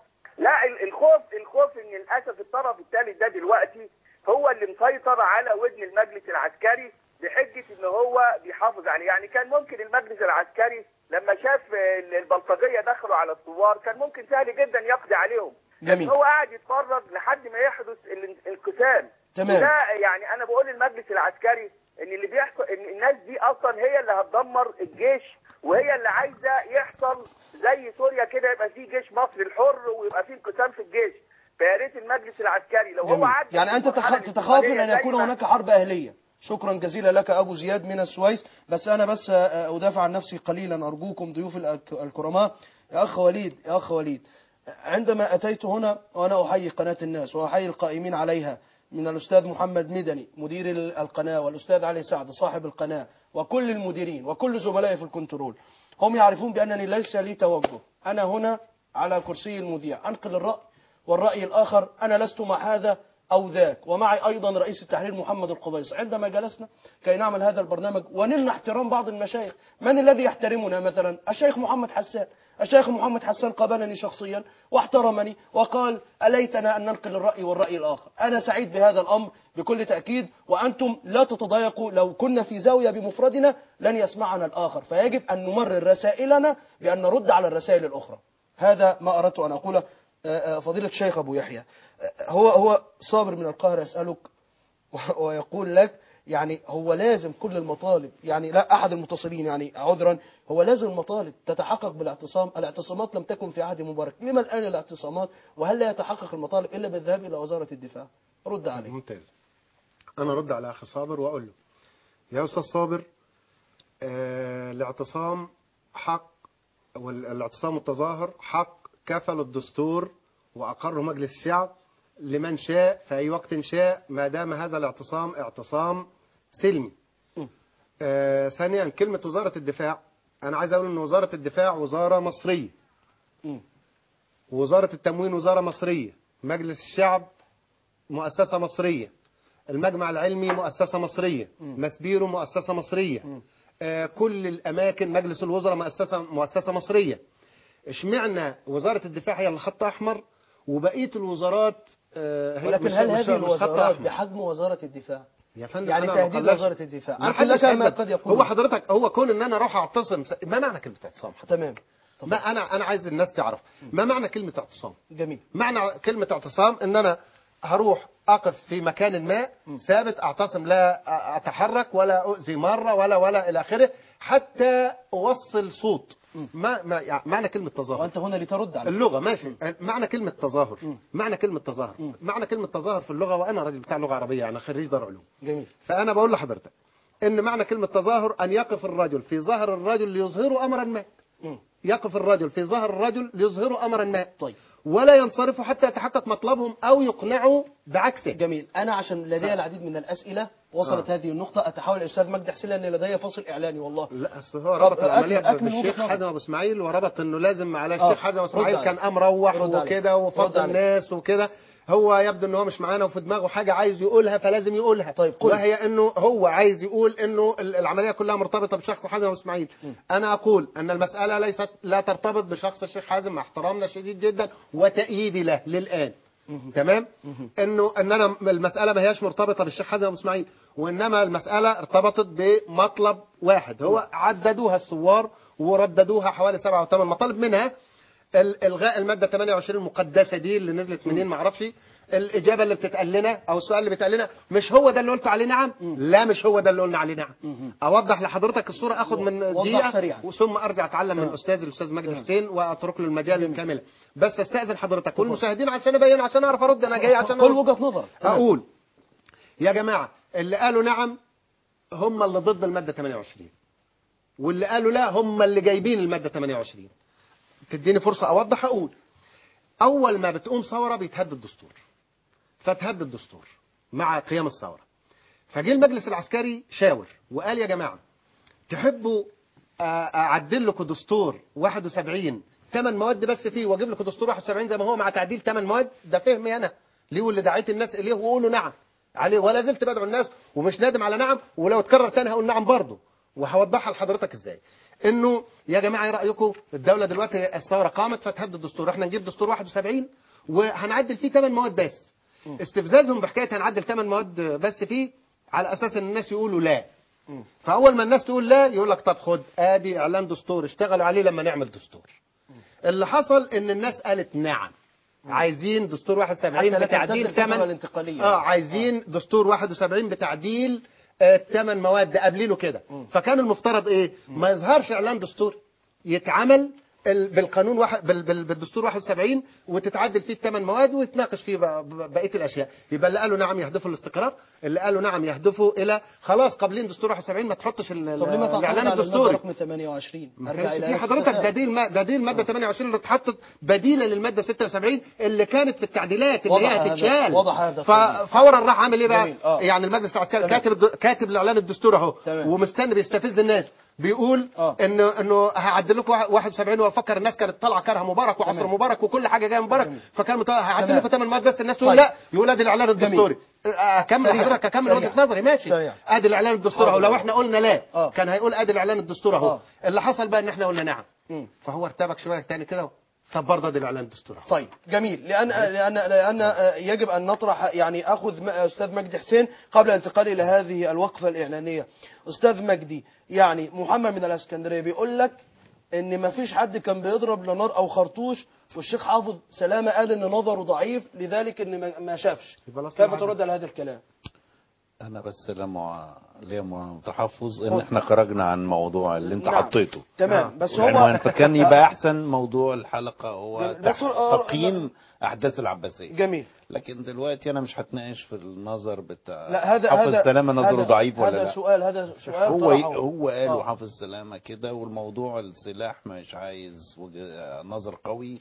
لا ال- الخوف الخوف ان للاسف الطرف الثالث ده دلوقتي هو اللي مسيطر على ودن المجلس العسكري بحجه ان هو بيحافظ عليه يعني كان ممكن المجلس العسكري لما شاف ال- البلطجيه دخلوا على الثوار كان ممكن سهل جدا يقضي عليهم جميل. هو قاعد يتفرج لحد ما يحدث ال- الانقسام تمام. وده يعني انا بقول للمجلس العسكري ان اللي بيحصل ان الناس دي اصلا هي اللي هتدمر الجيش وهي اللي عايزه يحصل زي سوريا كده يبقى في جيش مصري الحر ويبقى في انقسام في الجيش فيا ريت المجلس العسكري لو هو جميل. عدى يعني انت المرحلة تخ- تخاف الانتقالية ان زي يكون ما- هناك حرب اهليه شكرا جزيلا لك ابو زياد من السويس بس انا بس آه، ادافع عن نفسي قليلا ارجوكم ضيوف الأك- الكرماء يا اخ وليد يا اخ وليد عندما اتيت هنا وانا احيي قناه الناس واحيي القائمين عليها من الاستاذ محمد مدني مدير ال- القناه والاستاذ علي سعد صاحب القناه وكل المديرين وكل زملائي في الكنترول هم يعرفون بانني ليس لي توجه انا هنا على كرسي المذيع انقل الراي والراي الاخر انا لست مع هذا أو ذاك ومعي أيضا رئيس التحرير محمد القبيس عندما جلسنا كي نعمل هذا البرنامج ونلنا احترام بعض المشايخ من الذي يحترمنا مثلا الشيخ محمد حسان الشيخ محمد حسان قابلني شخصيا واحترمني وقال أليتنا أن ننقل الرأي والرأي الآخر أنا سعيد بهذا الأمر بكل تأكيد وأنتم لا تتضايقوا لو كنا في زاوية بمفردنا لن يسمعنا الآخر فيجب أن نمرر رسائلنا بأن نرد على الرسائل الأخرى هذا ما أردت أن أقوله آه، آه، فضيلة الشيخ أبو يحيى آه، هو هو صابر من القاهرة يسألك و- ويقول لك يعني هو لازم كل المطالب يعني لا أحد المتصلين يعني عذرا هو لازم المطالب تتحقق بالاعتصام الاعتصامات لم تكن في عهد مبارك لما الآن الاعتصامات وهل لا يتحقق المطالب إلا بالذهاب إلى وزارة الدفاع رد عليه ممتاز انا ارد على اخي صابر واقول له يا استاذ صابر آه الاعتصام حق والاعتصام التظاهر حق كفل الدستور واقره مجلس الشعب لمن شاء في اي وقت شاء ما دام هذا الاعتصام اعتصام سلمي آه ثانيا كلمه وزاره الدفاع انا عايز اقول ان وزاره الدفاع وزاره مصريه مم. وزاره التموين وزاره مصريه مجلس الشعب مؤسسة مصرية المجمع العلمي مؤسسة مصرية مسبيرو مؤسسة مصرية آه، كل الأماكن مجلس الوزراء مؤسسة مؤسسة مصرية اشمعنا وزارة الدفاع هي اللي خط أحمر وبقية الوزارات آه، هي ولكن مش- هل مش- هذه مش خط الوزارات أحمر. بحجم وزارة الدفاع يا فندم يعني أنا تهديد ما قلناش- وزارة الدفاع ما أنقل لك حدش ما قال قد ده. يقول هو حضرتك هو كون ان انا اروح اعتصم ما معنى كلمه اعتصام حضرتك؟ تمام طب ما انا انا عايز الناس تعرف ما معنى كلمه اعتصام جميل معنى كلمة اعتصام ان انا هروح اقف في مكان ما ثابت اعتصم لا اتحرك ولا اؤذي مرة ولا ولا الى اخره حتى اوصل صوت ما, ما يعني معنى كلمة تظاهر وأنت هنا لترد عليه اللغة ماشي معنى كلمة تظاهر معنى كلمة تظاهر معنى كلمة تظاهر في اللغة وانا راجل بتاع لغة عربية انا خريج دار علوم جميل فانا بقول لحضرتك ان معنى كلمة تظاهر ان يقف الرجل في ظهر الرجل ليظهر امرا ما مم. يقف الرجل في ظهر الرجل ليظهروا امرا ما طيب ولا ينصرفوا حتى يتحقق مطلبهم او يقنعوا بعكسه جميل أنا عشان لدي العديد من الأسئلة وصلت آه. هذه النقطة أتحول إلى أستاذ مجدي حسين لأن لدي فصل إعلاني والله لا اصل هو طب ربط أكمل- العمليه أكمل بالشيخ وجهة حازم ابو اسماعيل وربط انه لازم على آه، الشيخ حازم ابو رد اسماعيل عليه. كان قام روح رد عليه. وكده رد وفضل عليه. الناس وكده هو يبدو ان هو مش معانا وفي دماغه حاجه عايز يقولها فلازم يقولها طيب، قل. وهي انه هو عايز يقول انه ال- العمليه كلها مرتبطه بشخص حازم ابو اسماعيل انا اقول ان المساله ليست لا ترتبط بشخص الشيخ حازم مع احترامنا الشديد جدا وتأييدي له للان تمام انه ان انا المساله ما هياش مرتبطه بالشيخ حازم ابو اسماعيل وانما المساله ارتبطت بمطلب واحد هو عددوها الثوار ورددوها حوالي سبعة او ثمان مطالب منها ال- الغاء الماده 28 المقدسه دي اللي نزلت منين ما اعرفش الاجابه اللي بتتقال لنا او السؤال اللي بيتقال لنا مش هو ده اللي قلت عليه نعم لا مش هو ده اللي قلنا عليه نعم اوضح لحضرتك الصوره اخد من وضح دقيقه سريعاً. وثم ارجع اتعلم من الاستاذ الاستاذ مجدي حسين واترك له المجال كاملا بس استاذن حضرتك والمشاهدين عشان ابين عشان اعرف ارد انا جاي عشان كل أرد. وجهة نظر اقول يا جماعه اللي قالوا نعم هم اللي ضد الماده 28 واللي قالوا لا هم اللي جايبين الماده 28 تديني فرصه اوضح اقول اول ما بتقوم ثوره بيتهد الدستور فتهد الدستور مع قيام الثوره فجه المجلس العسكري شاور وقال يا جماعه تحبوا آه، اعدل لكم دستور 71 ثمان مواد بس فيه واجيب لكم دستور 71 زي ما هو مع تعديل ثمان مواد ده فهمي انا ليه واللي دعيت الناس اليه وقولوا نعم عليه ولا زلت بدعو الناس ومش نادم على نعم ولو اتكرر تاني هقول نعم برضه وهوضحها لحضرتك ازاي انه يا جماعه ايه رايكم الدوله دلوقتي الثوره قامت فتهد الدستور احنا نجيب دستور 71 وهنعدل فيه ثمان مواد بس استفزازهم بحكايه هنعدل ثمان مواد بس فيه على اساس ان الناس يقولوا لا فاول ما الناس تقول لا يقول لك طب خد ادي اعلان دستور اشتغلوا عليه لما نعمل دستور اللي حصل ان الناس قالت نعم عايزين دستور 71 حتى لا بتعديل تمتد الفترة ثمان الانتقالية. اه عايزين دستور 71 بتعديل الثمان مواد قابلينه كده فكان المفترض ايه ما يظهرش اعلان دستور يتعمل ال- بالقانون واحد بال- بال- بالدستور 71 وتتعدل فيه الثمان مواد ويتناقش فيه بق- بقيه الاشياء يبقى اللي قالوا نعم يهدفوا الاستقرار اللي قالوا نعم يهدفوا الى خلاص قابلين دستور 71 ما تحطش ال- طب لما تعترض الاعلان على المادة الدستوري رقم 28 ما ارجع كانش الى في نفس حضرتك التساؤل. ده دي الم- ده دي الماده 28 اللي اتحطت بديله للماده 76 اللي كانت في التعديلات اللي وضح هي هذا- هتتشال وضح هذا ففورا راح عامل ايه بقى جميل. آه. يعني المجلس العسكري تمام. كاتب الد- كاتب الاعلان الدستوري اهو تمام. ومستني بيستفز الناس بيقول آه. انه انه هعدل لكم 71 وافكر الناس كانت طالعه كره مبارك وعصر تمام. مبارك وكل حاجه جايه مبارك جميل. فكان مت- هعدل تمام. لكم 8 مواد بس الناس تقول طيب. لا يقول ادي الاعلان الدستوري اكمل سريع. حضرتك اكمل سريع. وجهه نظري ماشي سريع. ادي الاعلان الدستوري اهو حاضر. لو احنا قلنا لا آه. كان هيقول ادي الاعلان الدستوري اهو آه. اللي حصل بقى ان احنا قلنا نعم مم. فهو ارتبك شويه تاني كده طب برضه ادي الاعلان الدستوري اهو طيب جميل لان لان لان آه، يجب ان نطرح يعني اخذ م- استاذ مجدي حسين قبل الانتقال الى هذه الوقفه الاعلانيه استاذ مجدي يعني محمد من الاسكندريه بيقول لك ان ما فيش حد كان بيضرب لا نار او خرطوش والشيخ حافظ سلامه قال ان نظره ضعيف لذلك ان ما- ما شافش يبقى الأصل كيف واحد. ترد على هذا الكلام انا بس لما ليا متحفظ ان اتفضل. احنا خرجنا عن موضوع اللي انت نعم. حطيته تمام بس العنوان هو فكان يبقى احسن موضوع الحلقه هو جميل. بس تح- هو- تقييم احداث العباسيه جميل لكن دلوقتي انا مش هتناقش في النظر بتاع لا هذا حافظ هذا سلامه نظره هذا- ضعيف ولا هذا لا سؤال هذا سؤال هو طرحه. هو قال آه. وحافظ سلامه كده والموضوع السلاح مش عايز وجه- نظر قوي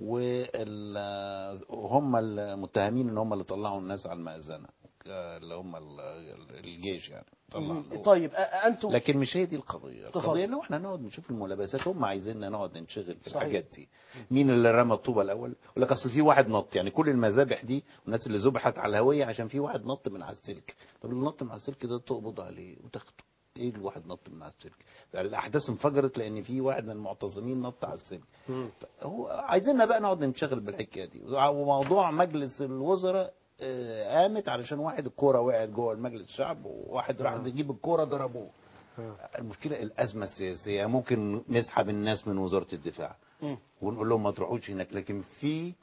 وال- وهم المتهمين ان هم اللي طلعوا الناس على المأذنه اللي هم ال- الجيش يعني طلع طيب أ- انتم لكن مش هي دي القضيه تفضل. القضيه ان احنا نقعد نشوف الملابسات هم عايزيننا نقعد ننشغل في صحيح. الحاجات دي مين اللي رمى الطوبه الاول يقول لك اصل في واحد نط يعني كل المذابح دي والناس اللي ذبحت على الهويه عشان في واحد نط من على السلك طب اللي نط من على السلك ده تقبض عليه وتاخده ايه الواحد نط من على السلك يعني الاحداث انفجرت لان في واحد من المعتصمين نط على السلك هو عايزيننا بقى نقعد ننشغل بالحكايه دي وموضوع مجلس الوزراء آه، قامت علشان واحد الكوره وقعت جوه المجلس الشعب وواحد راح يجيب الكوره ضربوه المشكله الازمه السياسيه ممكن نسحب الناس من وزاره الدفاع مم. ونقول لهم ما تروحوش هناك لكن في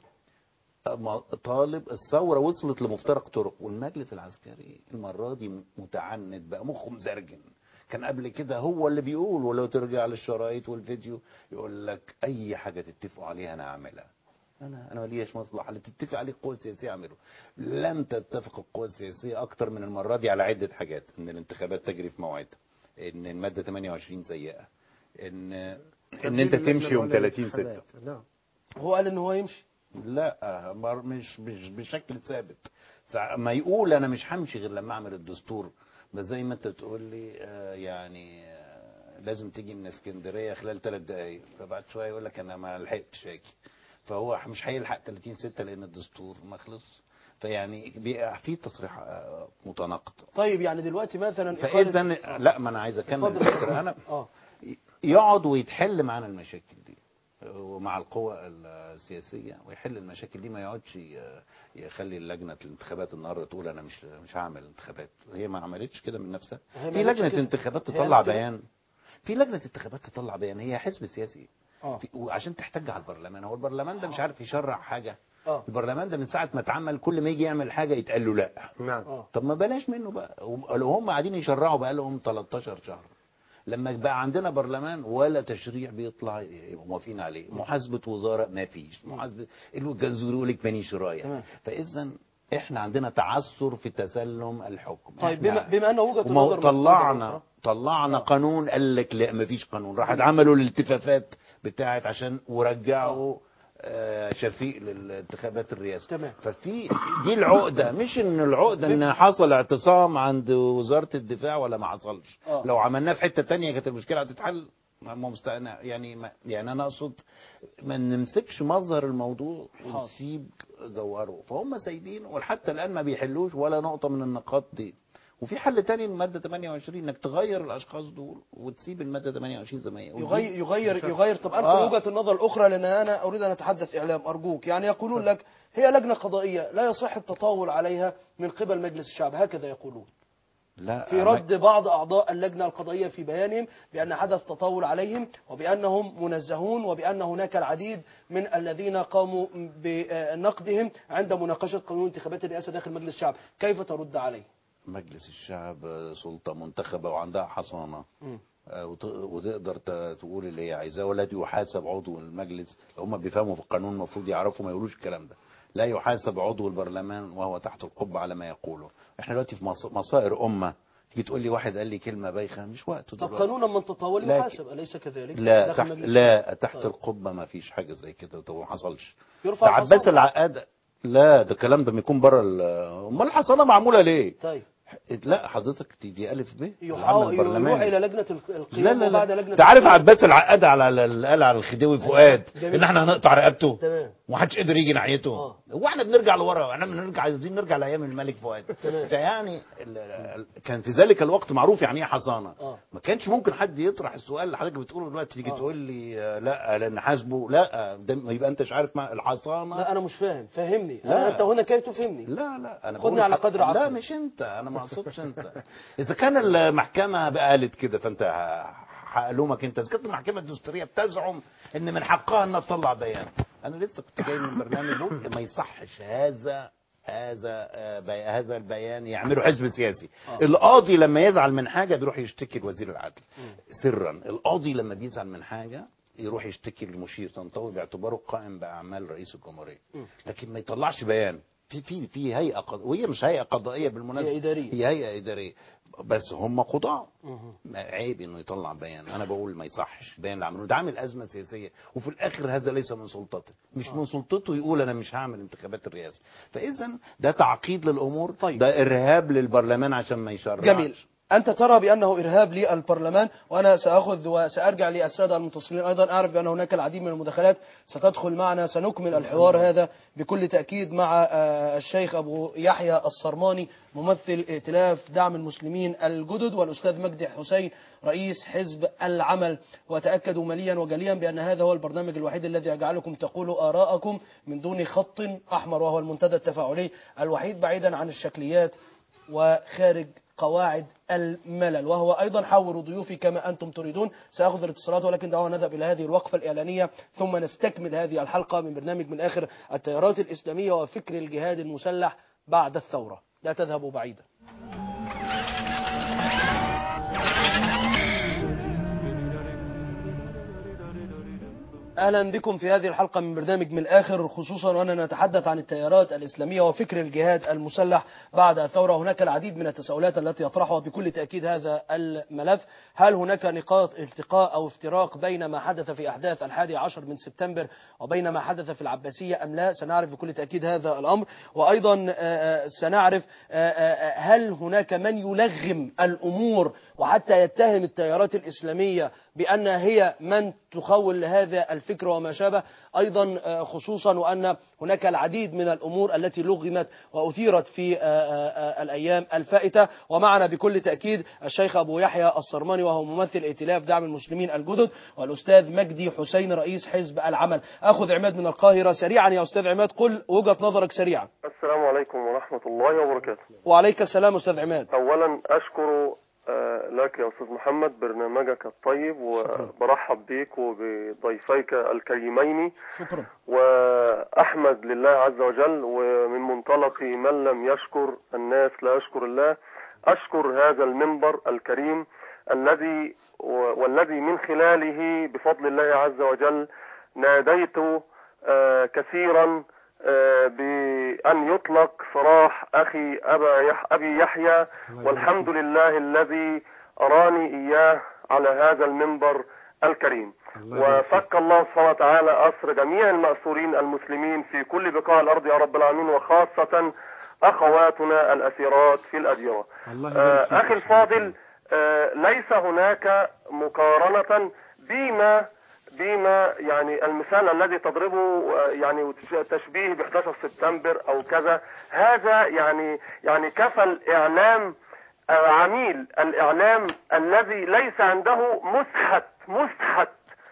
م- طالب الثوره وصلت لمفترق طرق والمجلس العسكري المره دي متعند بقى مخه مزرجن كان قبل كده هو اللي بيقول ولو ترجع للشرايط والفيديو يقول لك اي حاجه تتفقوا عليها انا هعملها انا انا ماليش مصلحه اللي تتفق عليه القوى السياسيه اعمله لم تتفق القوى السياسيه اكتر من المره دي على عده حاجات ان الانتخابات تجري في موعدها ان الماده 28 سيئه ان ان انت تمشي يوم 30 6 نعم هو قال ان هو يمشي لا مر- مش مش بشكل ثابت ساعة ما يقول انا مش همشي غير لما اعمل الدستور بس زي ما انت بتقول لي آه، يعني آه، لازم تيجي من اسكندريه خلال ثلاث دقائق فبعد شويه يقول لك انا ما لحقتش اجي فهو مش هيلحق 30 6 لان الدستور ما خلص فيعني بيبقى في تصريح آه، متناقض طيب يعني دلوقتي مثلا إقالة- فاذا لا ما انا عايز اكمل اتفضل. الفكره انا اه يقعد ويتحل معانا المشاكل دي ومع القوى السياسيه ويحل المشاكل دي ما يقعدش ي- يخلي لجنه الانتخابات النهارده تقول انا مش مش هعمل انتخابات هي ما عملتش كده من نفسها هي ما في عملتش لجنه كده. انتخابات هي تطلع عملت كده. بيان في لجنه انتخابات تطلع بيان هي حزب سياسي اه في- وعشان تحتج على البرلمان هو البرلمان ده مش عارف يشرع حاجه اه البرلمان ده من ساعه ما اتعمل كل ما يجي يعمل حاجه يتقال له لا نعم اه طب ما بلاش منه بقى لو هم قاعدين يشرعوا بقى لهم 13 شهر لما بقى عندنا برلمان ولا تشريع بيطلع يبقوا موافقين عليه محاسبه وزاره ما فيش محاسبه الجزور يقول لك مانيش رايح تمام. فاذا احنا عندنا تعثر في تسلم الحكم طيب إحنا- بما بما ان وجهه وما النظر طلعنا طلعنا قانون قال لك لا ما فيش قانون راح عملوا الالتفافات بتاعت عشان ورجعوا آه، شفيق للانتخابات الرئاسة تمام. ففي دي العقدة مش ان العقدة ان حصل اعتصام عند وزارة الدفاع ولا ما حصلش آه. لو عملناه في حتة تانية كانت المشكلة هتتحل ما ما مستقنع يعني ما يعني انا اقصد ما نمسكش مظهر الموضوع حاضر. ونسيب جوهره فهم سايبين وحتى الان ما بيحلوش ولا نقطة من النقاط دي وفي حل تاني المادة 28 انك تغير الاشخاص دول وتسيب المادة 28 زي ما هي يغير يغير يغير طب انقل آه. وجهه النظر الاخرى لان انا اريد ان اتحدث اعلام ارجوك يعني يقولون لك هي لجنه قضائيه لا يصح التطاول عليها من قبل مجلس الشعب هكذا يقولون لا في رد بعض اعضاء اللجنه القضائيه في بيانهم بان حدث تطاول عليهم وبانهم منزهون وبان هناك العديد من الذين قاموا بنقدهم عند مناقشه قانون انتخابات الرئاسه داخل مجلس الشعب كيف ترد عليه مجلس الشعب سلطة منتخبة وعندها حصانة آه، وت- وتقدر ت- تقول اللي هي عايزاه ولا يحاسب عضو المجلس هم بيفهموا في القانون المفروض يعرفوا ما يقولوش الكلام ده لا يحاسب عضو البرلمان وهو تحت القبة على ما يقوله احنا دلوقتي في مص- مصائر أمة تيجي تقول لي واحد قال لي كلمة بايخة مش وقته طب دلوقتي قانونا من تطاول لكن- يحاسب اليس كذلك لا داخل تحت مجلس لا الشعب؟ تحت طيب. القبة ما فيش حاجة زي كده ده ما حصلش يرفع ده عباس الحصانة. العقاد لا ده الكلام ده بيكون بره ال- امال الحصانة معمولة ليه طيب لا حضرتك دي, دي ألف ب يحاول العمل يروح البرلماني. الى لجنه الق- القيام لا لا وبعد لا لجنه انت عارف القيام- عباس العقاد على على- اللي قال على الخديوي فؤاد جميل. ان احنا هنقطع رقبته تمام ومحدش قدر يجي ناحيته آه. هو احنا بنرجع لورا احنا بنرجع عايزين نرجع لايام الملك فؤاد تمام. فيعني ال- ال- كان في ذلك الوقت معروف يعني ايه حصانه آه. ما كانش ممكن حد يطرح السؤال اللي حضرتك بتقوله دلوقتي تيجي آه. تقول لي آه، لا لان حاسبه لا ده يبقى انت مش عارف ما الحصانه لا انا مش فاهم فهمني لا. أنا انت هنا كي تفهمني لا لا انا خدني بقول على حق- قدر لا عقلي. مش انت انا ما اقصدش انت اذا كان المحكمه بقى قالت كده فانت ه- هلومك انت اذا كانت المحكمه الدستوريه بتزعم ان من حقها انها تطلع بيان انا لسه كنت جاي من برنامج بقول ما يصحش هذا هذا آه، بي- هذا البيان يعمله حزب سياسي آه. القاضي لما يزعل من حاجه بيروح يشتكي لوزير العدل سرا القاضي لما بيزعل من حاجه يروح يشتكي للمشير طنطاوي باعتباره قائم باعمال رئيس الجمهوريه لكن ما يطلعش بيان في في في هيئه قض... وهي مش هيئه قضائيه بالمناسبه هي إدارية. هي هيئه اداريه بس هم قضاة مهم. ما عيب انه يطلع بيان انا بقول ما يصحش البيان اللي عملوه ده عامل ازمه سياسيه وفي الاخر هذا ليس من سلطته مش من سلطته يقول انا مش هعمل انتخابات الرئاسه فاذا ده تعقيد للامور طيب. ده ارهاب للبرلمان عشان ما يشرعش جميل أنت ترى بأنه إرهاب للبرلمان وأنا سأخذ وسأرجع للسادة المتصلين أيضا أعرف بأن هناك العديد من المداخلات ستدخل معنا سنكمل الحوار هذا بكل تأكيد مع آه، الشيخ أبو يحيى الصرماني ممثل ائتلاف دعم المسلمين الجدد والأستاذ مجدي حسين رئيس حزب العمل وتأكدوا مليا وجليا بأن هذا هو البرنامج الوحيد الذي يجعلكم تقولوا آراءكم من دون خط أحمر وهو المنتدى التفاعلي الوحيد بعيدا عن الشكليات وخارج قواعد الملل وهو أيضا حاوروا ضيوفي كما أنتم تريدون سأخذ الاتصالات ولكن دعونا نذهب إلى هذه الوقفة الإعلانية ثم نستكمل هذه الحلقة من برنامج من آخر التيارات الإسلامية وفكر الجهاد المسلح بعد الثورة لا تذهبوا بعيدا اهلا بكم في هذه الحلقه من برنامج من الاخر خصوصا واننا نتحدث عن التيارات الاسلاميه وفكر الجهاد المسلح بعد الثوره هناك العديد من التساؤلات التي يطرحها بكل تاكيد هذا الملف هل هناك نقاط التقاء او افتراق بين ما حدث في احداث الحادي عشر من سبتمبر وبين ما حدث في العباسيه ام لا سنعرف بكل تاكيد هذا الامر وايضا آه، آه، سنعرف آه، آه، هل هناك من يلغم الامور وحتى يتهم التيارات الاسلاميه بان هي من تخول هذا الفكر وما شابه ايضا آه، خصوصا وان هناك العديد من الامور التي لغمت واثيرت في آه، آه، آه، الايام الفائته ومعنا بكل تاكيد الشيخ ابو يحيى الصرماني وهو ممثل ائتلاف دعم المسلمين الجدد والاستاذ مجدي حسين رئيس حزب العمل اخذ عماد من القاهره سريعا يا استاذ عماد قل وجهه نظرك سريعا السلام عليكم ورحمة الله وبركاته وعليك السلام استاذ عماد أولا أشكر آه، لك يا أستاذ محمد برنامجك الطيب وبرحب بك وبضيفيك الكريمين شكرا وأحمد لله عز وجل ومن منطلق من لم يشكر الناس لا يشكر الله أشكر هذا المنبر الكريم الذي والذي من خلاله بفضل الله عز وجل ناديت آه، كثيرا آه، بأن يطلق سراح أخي أبا يح أبي يحيى والحمد لله الذي أراني إياه على هذا المنبر الكريم الله يبارك فيك. وفك الله سبحانه وتعالى أسر جميع المأسورين المسلمين في كل بقاع الأرض يا رب العالمين وخاصة أخواتنا الأسيرات في الأديرة الله يبارك فيك آه، أخي يا شيخ. الفاضل آه، ليس هناك مقارنة بما بما يعني المثال الذي تضربه آه، يعني تشبيه ب 11 سبتمبر او كذا هذا يعني يعني كفى الاعلام آه، عميل الاعلام الذي ليس عنده مسحت مسحت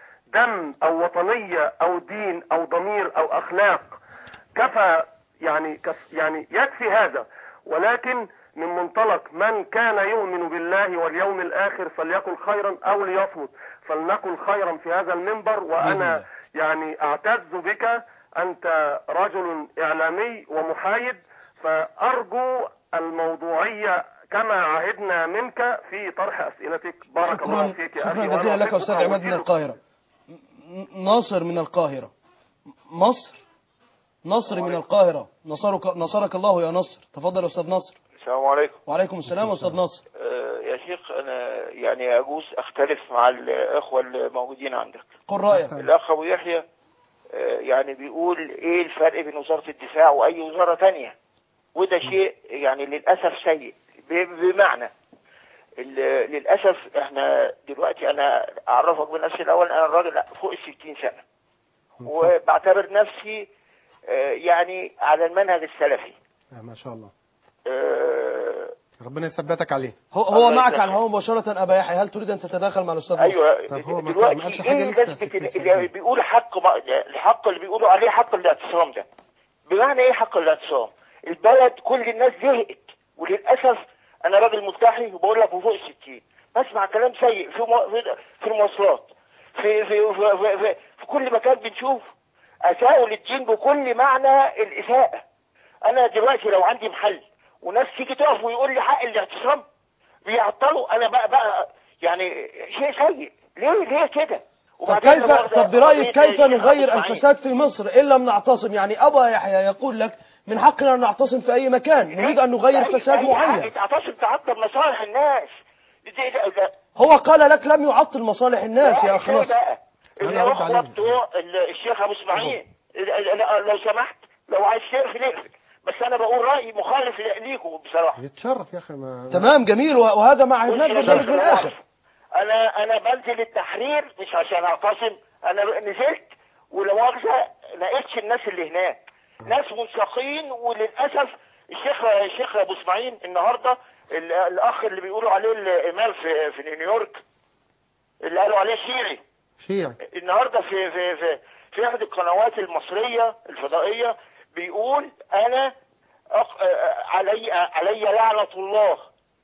دم او وطنيه او دين او ضمير او اخلاق كفى يعني كف يعني يكفي هذا ولكن من منطلق من كان يؤمن بالله واليوم الآخر فليقل خيرا أو ليصمت فلنقل خيرا في هذا المنبر وأنا يعني أعتز بك أنت رجل إعلامي ومحايد فأرجو الموضوعية كما عهدنا منك في طرح أسئلتك بارك الله شكرا فيك يا شكرا أخي جزيلا وأنا لك أستاذ أحبك عماد من وأجيلك. القاهرة م- ناصر من القاهرة مصر نصر من القاهرة نصرك, نصرك الله يا نصر تفضل يا أستاذ نصر السلام عليكم وعليكم السلام أستاذ نصر آه، يا شيخ انا يعني يجوز اختلف مع الاخوه الموجودين عندك قل رأيك الاخ ابو يحيى آه، يعني بيقول ايه الفرق بين وزاره الدفاع واي وزاره تانية وده شيء يعني للاسف سيء ب- بمعنى ال- للاسف احنا دلوقتي انا اعرفك بنفسي الاول انا راجل فوق الستين سنه وبعتبر نفسي آه، يعني على المنهج السلفي آه، ما شاء الله آه، ربنا يثبتك عليه هو, هو الله معك يسلمك. على الهواء مباشرة أبا يحيى هل تريد أن تتداخل مع الأستاذ نصر ايوه طب هو ما- دلوقتي ما قالش ايه حاجة لسه نسبة 60 اللي سنة. بيقولوا حق ما- الحق اللي بيقولوا عليه حق الاعتصام ده بمعنى ايه حق الاعتصام البلد كل الناس زهقت وللاسف انا راجل ملتحي وبقول لك وفوق الستين بسمع كلام سيء في مو- في- في المواصلات في في في, في, في, في كل مكان بنشوف اساءوا للدين بكل معنى الاساءه انا دلوقتي لو عندي محل وناس تيجي تقف ويقول لي حق الاعتصام بيعطلوا انا بقى بقى يعني شيء سيء ليه ليه كده طب وبعدين كيف لما- طب برأيك قضية كيف الشيخ نغير أبو إسماعيل. الفساد في مصر إن لم نعتصم يعني أبا يحيى يقول لك من حقنا أن نعتصم في أي مكان نريد أن نغير أي- فساد أي معين حاجة تعتصم تعطل مصالح الناس ده- ده- ده- هو قال لك لم يعطل مصالح الناس يا أخ لا، نصر بقى. أنا أرد الأخوة عليه. بتوع ال- الشيخ أبو إسماعيل ال- ال- لو سمحت لو عايز تقفل اقفل بس أنا بقول رأيي مخالف ليكم بصراحة يتشرف يا اخي ما تمام جميل وهذا ما عهدناه بص يا البرنامج شيخ من الآخر انا انا بنزل التحرير مش عشان اعتصم انا نزلت ولا مؤاخذه ناقشت الناس اللي هناك ناس منساقين وللاسف الشيخ الشيخ ابو اسماعيل النهارده ال- الاخ اللي بيقولوا عليه الامام في في نيويورك اللي قالوا عليه شيعي شيعي النهارده في في في في احد القنوات المصريه الفضائيه بيقول انا أق... آه، علي علي لعنه الله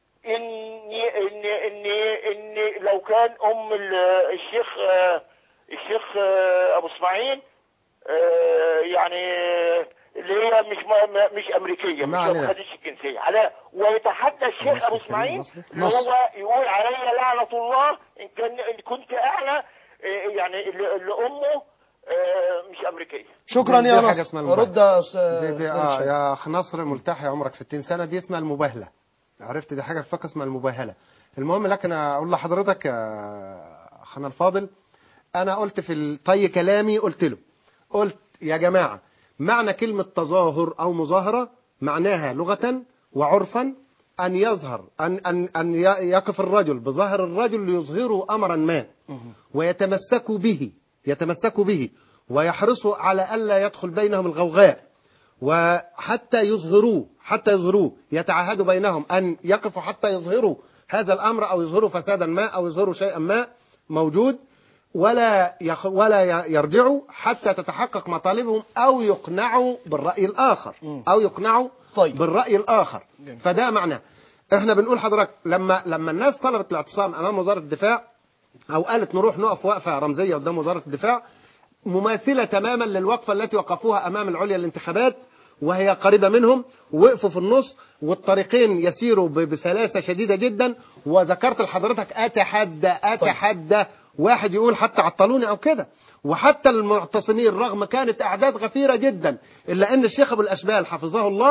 اني اني اني اني لو كان ام ال- الشيخ آه، الشيخ آه، ابو اسماعيل آه، يعني اللي هي مش ما- ما- مش امريكيه ما مش علينا. ما خدتش الجنسيه على ويتحدى الشيخ ابو مصري كريم، اسماعيل مصري. اللي هو يقول علي لعنه الله ان كان ان كنت اعلى آه، يعني اللي اللي امه آه، مش امريكيه شكرا دي يا حاجة اسمها نصر المباهلة. رد يا دي أستاذ دي آه هشام. يا اخ نصر ملتحي عمرك 60 سنه دي اسمها المباهله عرفت دي حاجه في الفقه اسمها المباهله المهم لكن اقول لحضرتك يا اخنا الفاضل انا قلت في ال- طي كلامي قلت له قلت يا جماعه معنى كلمه تظاهر او مظاهره معناها لغه وعرفا ان يظهر ان ان ان ي- يقف الرجل بظهر الرجل ليظهروا امرا ما ويتمسكوا به يتمسكوا به ويحرصوا على الا يدخل بينهم الغوغاء وحتى يظهروه حتى يظهروه يتعهدوا بينهم أن يقفوا حتى يظهروا هذا الأمر أو يظهروا فسادا ما أو يظهروا شيئا ما موجود ولا يخ ولا ي- يرجعوا حتى تتحقق مطالبهم أو يقنعوا بالرأي الآخر أو يقنعوا طيب. بالرأي الآخر جميل. فده معناه احنا بنقول حضرتك لما لما الناس طلبت الاعتصام امام وزاره الدفاع او قالت نروح نقف وقفه رمزيه قدام وزاره الدفاع مماثله تماما للوقفه التي وقفوها امام العليا للانتخابات وهي قريبه منهم وقفوا في النص والطريقين يسيروا ب- بسلاسه شديده جدا وذكرت لحضرتك اتحدى اتحدى واحد يقول حتى عطلوني او كده وحتى المعتصمين رغم كانت اعداد غفيره جدا الا ان الشيخ ابو الاشبال حفظه الله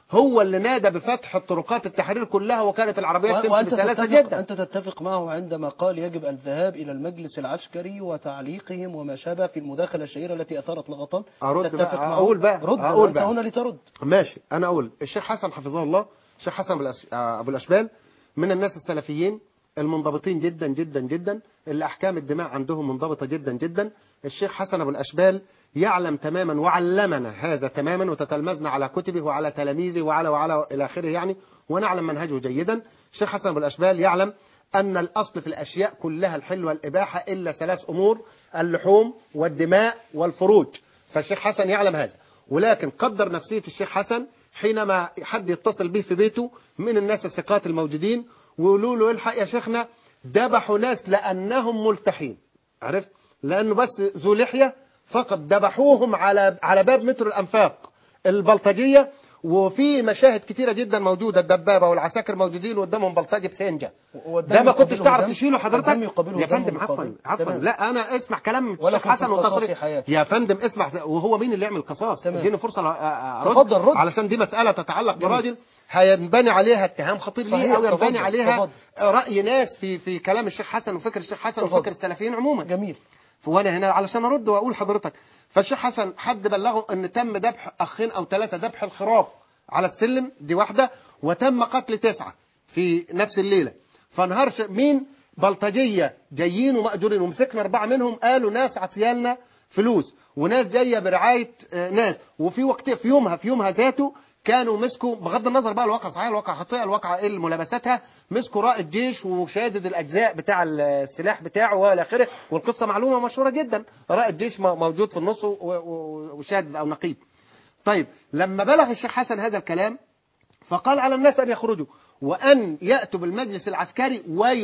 هو اللي نادى بفتح الطرقات التحرير كلها وكانت العربيات تمشي وأنت بسلاسة تتفق, جدا أنت تتفق معه عندما قال يجب الذهاب إلى المجلس العسكري وتعليقهم وما شابه في المداخلة الشهيرة التي أثارت لغطا أرد تتفق بقى معه؟ أقول بقى رد أقول أنت بقى هنا لترد ماشي انا اقول الشيخ حسن حفظه الله الشيخ حسن أبو الأس- آه، ابو الاشبال من الناس السلفيين المنضبطين جدا جدا جدا اللي احكام الدماء عندهم منضبطه جدا جدا الشيخ حسن ابو الاشبال يعلم تماما وعلمنا هذا تماما وتتلمذنا على كتبه وعلى تلاميذه وعلى وعلى الى اخره يعني ونعلم منهجه جيدا الشيخ حسن ابو الاشبال يعلم ان الاصل في الاشياء كلها الحل والاباحه الا ثلاث امور اللحوم والدماء والفروج فالشيخ حسن يعلم هذا ولكن قدر نفسية الشيخ حسن حينما حد يتصل به في بيته من الناس الثقات الموجودين ويقولوا له الحق يا شيخنا ذبحوا ناس لأنهم ملتحين عرفت لأنه بس ذو لحية فقط ذبحوهم على على باب مترو الأنفاق البلطجية وفي مشاهد كتيرة جدا موجودة الدبابة والعساكر موجودين وقدامهم بلطجي بسنجة والدم ده ما كنتش يقابله تعرف دم؟ تشيله حضرتك الدم يقابله يا دم فندم عفوا مقابل. عفوا تمام. لا انا اسمع كلام ولا الشيخ حسن كنت في وتصريح قصاص حياتي. يا فندم اسمع وهو مين اللي يعمل قصاص تمام. اديني فرصه ل- أ- ارد تفضل رد. علشان دي مساله تتعلق جميل. براجل هينبني عليها اتهام خطير ليه صحيح، او ينبني تفضل، عليها تفضل. راي ناس في في كلام الشيخ حسن وفكر الشيخ حسن تفضل. وفكر السلفيين عموما جميل وانا هنا علشان ارد واقول حضرتك فالشيخ حسن حد بلغه ان تم ذبح اخين او ثلاثه ذبح الخراف على السلم دي واحده وتم قتل تسعه في نفس الليله فانهار ش- مين بلطجيه جايين ومأجورين ومسكنا اربعه منهم قالوا ناس عطيالنا فلوس وناس جايه برعايه آه، ناس وفي وقت في يومها في يومها ذاته كانوا مسكوا بغض النظر بقى الواقع صحيح الواقع خطيئه الواقع ايه ملابساتها مسكوا رائد جيش وشادد الاجزاء بتاع السلاح بتاعه والى اخره والقصه معلومه مشهوره جدا رائد جيش م- موجود في النص و- و- وشادد او نقيب طيب لما بلغ الشيخ حسن هذا الكلام فقال على الناس ان يخرجوا وان ياتوا بالمجلس العسكري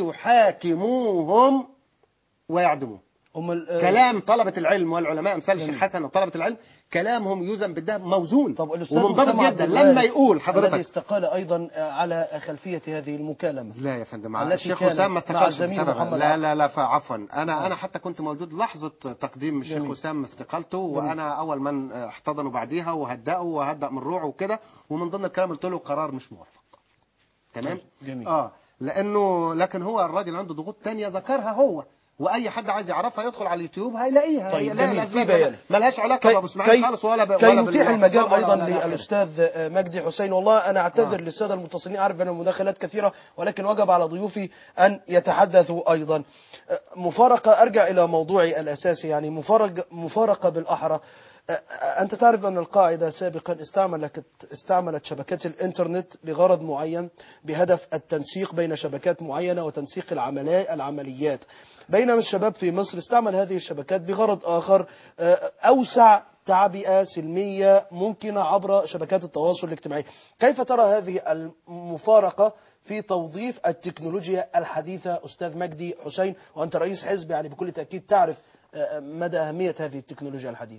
ويحاكموهم ويعدموهم هم ال- كلام طلبة العلم والعلماء امثال الشيخ جميل. حسن وطلبة العلم كلامهم يوزن بالذهب موزون طب الأستاذ ومنضبط أسامة عبد جدا الوارث لما يقول الذي حضرتك استقال أيضا على خلفية هذه المكالمة لا يا فندم التي الشيخ كانت وسام ما مع استقالش الزميل بسببها محمد لا عبد. لا لا عفوا انا انا حتى كنت موجود لحظه تقديم الشيخ جميل. وسام استقالته وانا اول من احتضنه بعديها وهدأه وهدأ من روعه وكده ومن ضمن الكلام قلت له قرار مش موفق تمام جميل. اه لانه لكن هو الراجل عنده ضغوط تانية ذكرها هو واي حد عايز يعرفها يدخل على اليوتيوب هيلاقيها طيب، هيلاقي جميل. الأسباب في بيان. ملهاش علاقه كي, بابو اسماعيل كي, خالص ولا ب... كي ولا نتيح بالمعتصم المجال ولا ايضا على آخره. للاستاذ مجدي حسين والله انا اعتذر للساده المتصلين اعرف ان المداخلات كثيره ولكن وجب على ضيوفي ان يتحدثوا ايضا مفارقه ارجع الى موضوعي الاساسي يعني مفارق مفارقه بالاحرى أنت تعرف أن القاعدة سابقا استعملت استعملت شبكات الإنترنت لغرض معين بهدف التنسيق بين شبكات معينة وتنسيق العملي- العمليات بينما الشباب في مصر استعمل هذه الشبكات بغرض آخر آه، أوسع تعبئة سلمية ممكنة عبر شبكات التواصل الاجتماعي كيف ترى هذه المفارقة في توظيف التكنولوجيا الحديثة أستاذ مجدي حسين وأنت رئيس حزب يعني بكل تأكيد تعرف آه، مدى أهمية هذه التكنولوجيا الحديثة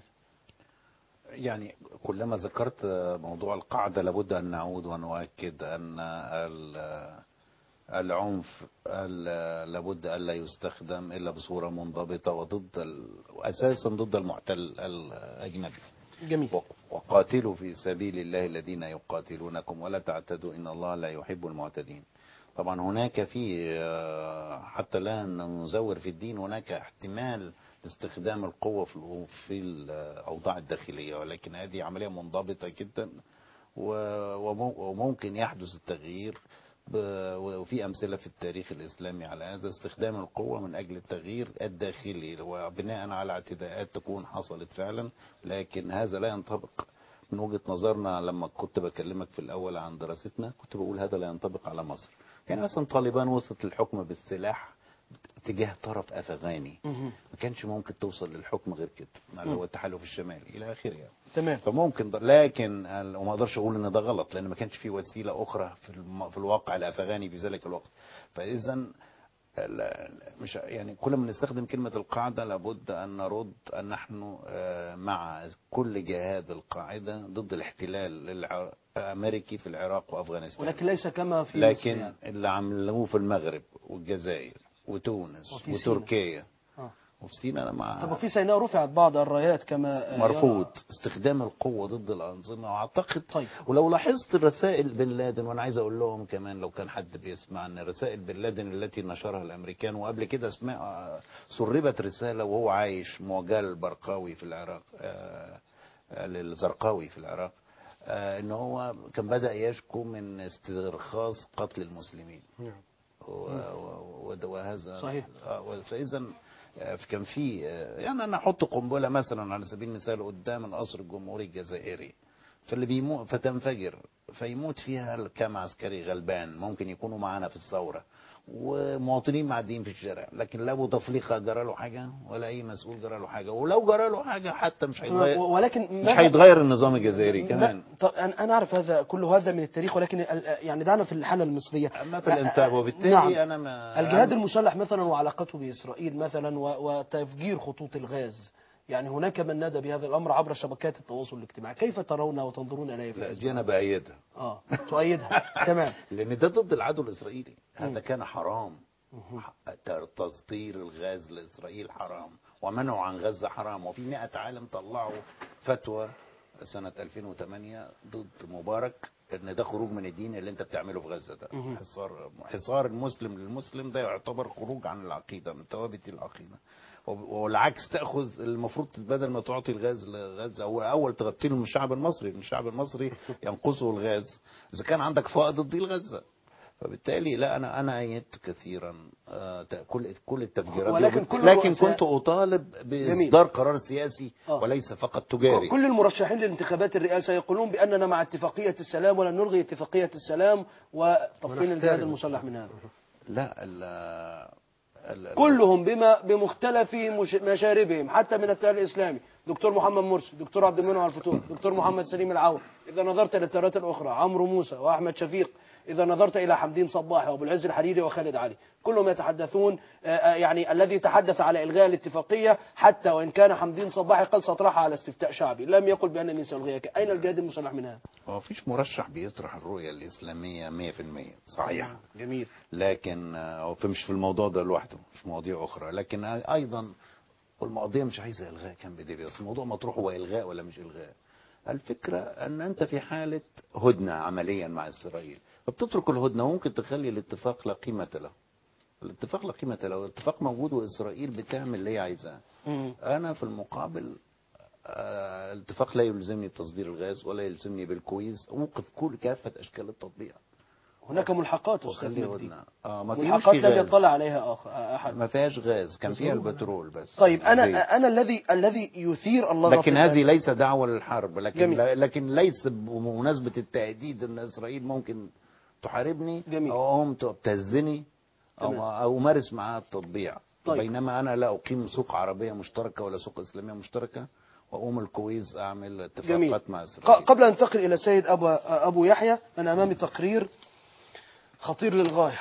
يعني كلما ذكرت موضوع القاعدة لابد أن نعود ونؤكد أن ال- العنف ال- لابد ألا يستخدم إلا بصورة منضبطة وضد ال- وأساسا ضد المحتل الأجنبي جميل وقاتلوا في سبيل الله الذين يقاتلونكم ولا تعتدوا إن الله لا يحب المعتدين طبعا هناك في آه، حتى لا نزور في الدين هناك احتمال لاستخدام القوة في الأو- في الأوضاع الداخلية ولكن هذه عملية منضبطة جدا و- ومو- وممكن يحدث التغيير ب- وفي أمثلة في التاريخ الإسلامي على هذا استخدام القوة من أجل التغيير الداخلي وبناء على اعتداءات تكون حصلت فعلا لكن هذا لا ينطبق من وجهة نظرنا لما كنت بكلمك في الأول عن دراستنا كنت بقول هذا لا ينطبق على مصر يعني مثلا طالبان وصلت للحكم بالسلاح تجاه طرف أفغاني ما كانش ممكن توصل للحكم غير كده مع اللي هو التحالف الشمالي إلى آخره يعني. تمام فممكن ده لكن ال- وما اقدرش اقول ان ده غلط لان ما كانش في وسيله اخرى في الم- في الواقع الافغاني في ذلك الوقت فاذا ال- مش يعني كل ما نستخدم كلمه القاعده لابد ان نرد ان نحن آه، مع كل جهاد القاعده ضد الاحتلال الع- الامريكي في العراق وافغانستان ولكن ليس كما في مصر لكن يعني. اللي عملوه في المغرب والجزائر وتونس وفي وتركيا آه. وفي سيناء انا مع طب وفي سيناء رفعت بعض الرايات كما آه، مرفوض يرى- استخدام القوة ضد الأنظمة وأعتقد طيب. ولو لاحظت رسائل بن لادن وأنا عايز أقول لهم كمان لو كان حد بيسمع أن رسائل بن لادن التي نشرها الأمريكان وقبل كده اسمها سربت رسالة وهو عايش موجهة للبرقاوي في العراق آه، آه، للزرقاوي في العراق آه، ان هو كان بدأ يشكو من استرخاص قتل المسلمين و- و- و- وهذا صحيح. آه، فاذا آه، كان في آه، يعني انا احط قنبله مثلا على سبيل المثال قدام القصر الجمهوري الجزائري فاللي بيموت فتنفجر فيموت فيها كام عسكري غلبان ممكن يكونوا معانا في الثوره ومواطنين معديين في الشارع لكن لا ابو تفليقه جرى له حاجه ولا اي مسؤول جرى له حاجه ولو جرى له حاجه حتى مش هيتغير ولكن مش ماذا- هيتغير النظام الجزائري ما- كمان طب انا أنا اعرف هذا كل هذا من التاريخ ولكن ال- يعني دعنا في الحاله المصريه اما في الانتاج وبالتالي نعم. انا ما الجهاد المسلح مثلا وعلاقته باسرائيل مثلا و- وتفجير خطوط الغاز يعني هناك من نادى بهذا الامر عبر شبكات التواصل الاجتماعي كيف ترون وتنظرون اليه في لا الأزمة؟ دي انا بايدها اه تؤيدها تمام لان ده ضد العدو الاسرائيلي هذا كان حرام تصدير الغاز لاسرائيل حرام ومنعه عن غزه حرام وفي 100 عالم طلعوا فتوى سنه 2008 ضد مبارك ان ده خروج من الدين اللي انت بتعمله في غزه ده مهم. حصار حصار المسلم للمسلم ده يعتبر خروج عن العقيده من ثوابت العقيده وب- والعكس تاخذ المفروض بدل ما تعطي الغاز لغزه او اول تغطي لهم الشعب المصري لان الشعب المصري ينقصه الغاز اذا كان عندك فائض اديه لغزه فبالتالي لا انا انا ايدت كثيرا آه، ت- كل كل التفجيرات دي. ولكن كل لكن الرؤساء- كنت اطالب جميل. باصدار قرار سياسي آه. وليس فقط تجاري كل المرشحين لانتخابات الرئاسه يقولون باننا مع اتفاقيه السلام ولن نلغي اتفاقيه السلام وتفصيل الجهاد المسلح من هذا لا ال ال- كلهم بما بمختلف مش- مشاربهم حتى من التيار الاسلامي دكتور محمد مرسي دكتور عبد المنعم الفتوح دكتور محمد سليم العون اذا نظرت للتيارات الاخرى عمرو موسى واحمد شفيق اذا نظرت الى حمدين صباح وابو العز الحريري وخالد علي كلهم يتحدثون آه، آه، يعني الذي تحدث على الغاء الاتفاقيه حتى وان كان حمدين صباحي قد سطرها على استفتاء شعبي لم يقل بانني سالغيها اين الجهاد المسلح من هذا ما فيش مرشح بيطرح الرؤية الإسلامية 100% صحيح جميل لكن آه، هو في- مش في الموضوع ده لوحده في مواضيع أخرى لكن آه، أيضا والمواضيع مش عايزة إلغاء كان بديبي بس الموضوع مطروح هو إلغاء ولا مش إلغاء الفكرة أن أنت في حالة هدنة عمليا مع إسرائيل فبتترك الهدنة ممكن تخلي الاتفاق لا قيمة له الاتفاق لا قيمة له الاتفاق موجود وإسرائيل بتعمل اللي هي عايزاه أنا في المقابل آه، الاتفاق لا يلزمني بتصدير الغاز ولا يلزمني بالكويز اوقف كل كافه اشكال التطبيع هناك ملحقات استاذ وخلي مجدي هدنة اه ما فيهوش ملحقات في لم غاز يطلع عليها آخر احد ما فيهاش غاز كان فيها البترول بس طيب زيت. انا انا الذي الذي يثير اللغط لكن هذه ليس دعوة للحرب لكن جميل. لا لكن ليس بمناسبة التهديد ان اسرائيل ممكن تحاربني جميل. او هم تبتزني او تمام. او امارس معها التطبيع طيب. بينما انا لا اقيم سوق عربية مشتركة ولا سوق اسلامية مشتركة واقوم الكويز اعمل جميل اتفاقات مع ق- اسرائيل قبل ان انتقل الى السيد ابو ابو يحيى انا امامي تقرير خطير للغايه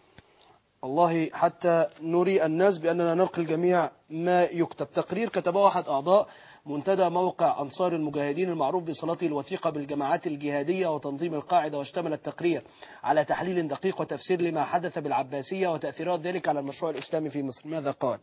والله حتى نري الناس باننا نلقي الجميع ما يكتب تقرير كتبه احد اعضاء منتدى موقع انصار المجاهدين المعروف بصلته الوثيقه بالجماعات الجهاديه وتنظيم القاعده واشتمل التقرير على تحليل دقيق وتفسير لما حدث بالعباسيه وتاثيرات ذلك على المشروع الاسلامي في مصر ماذا قال؟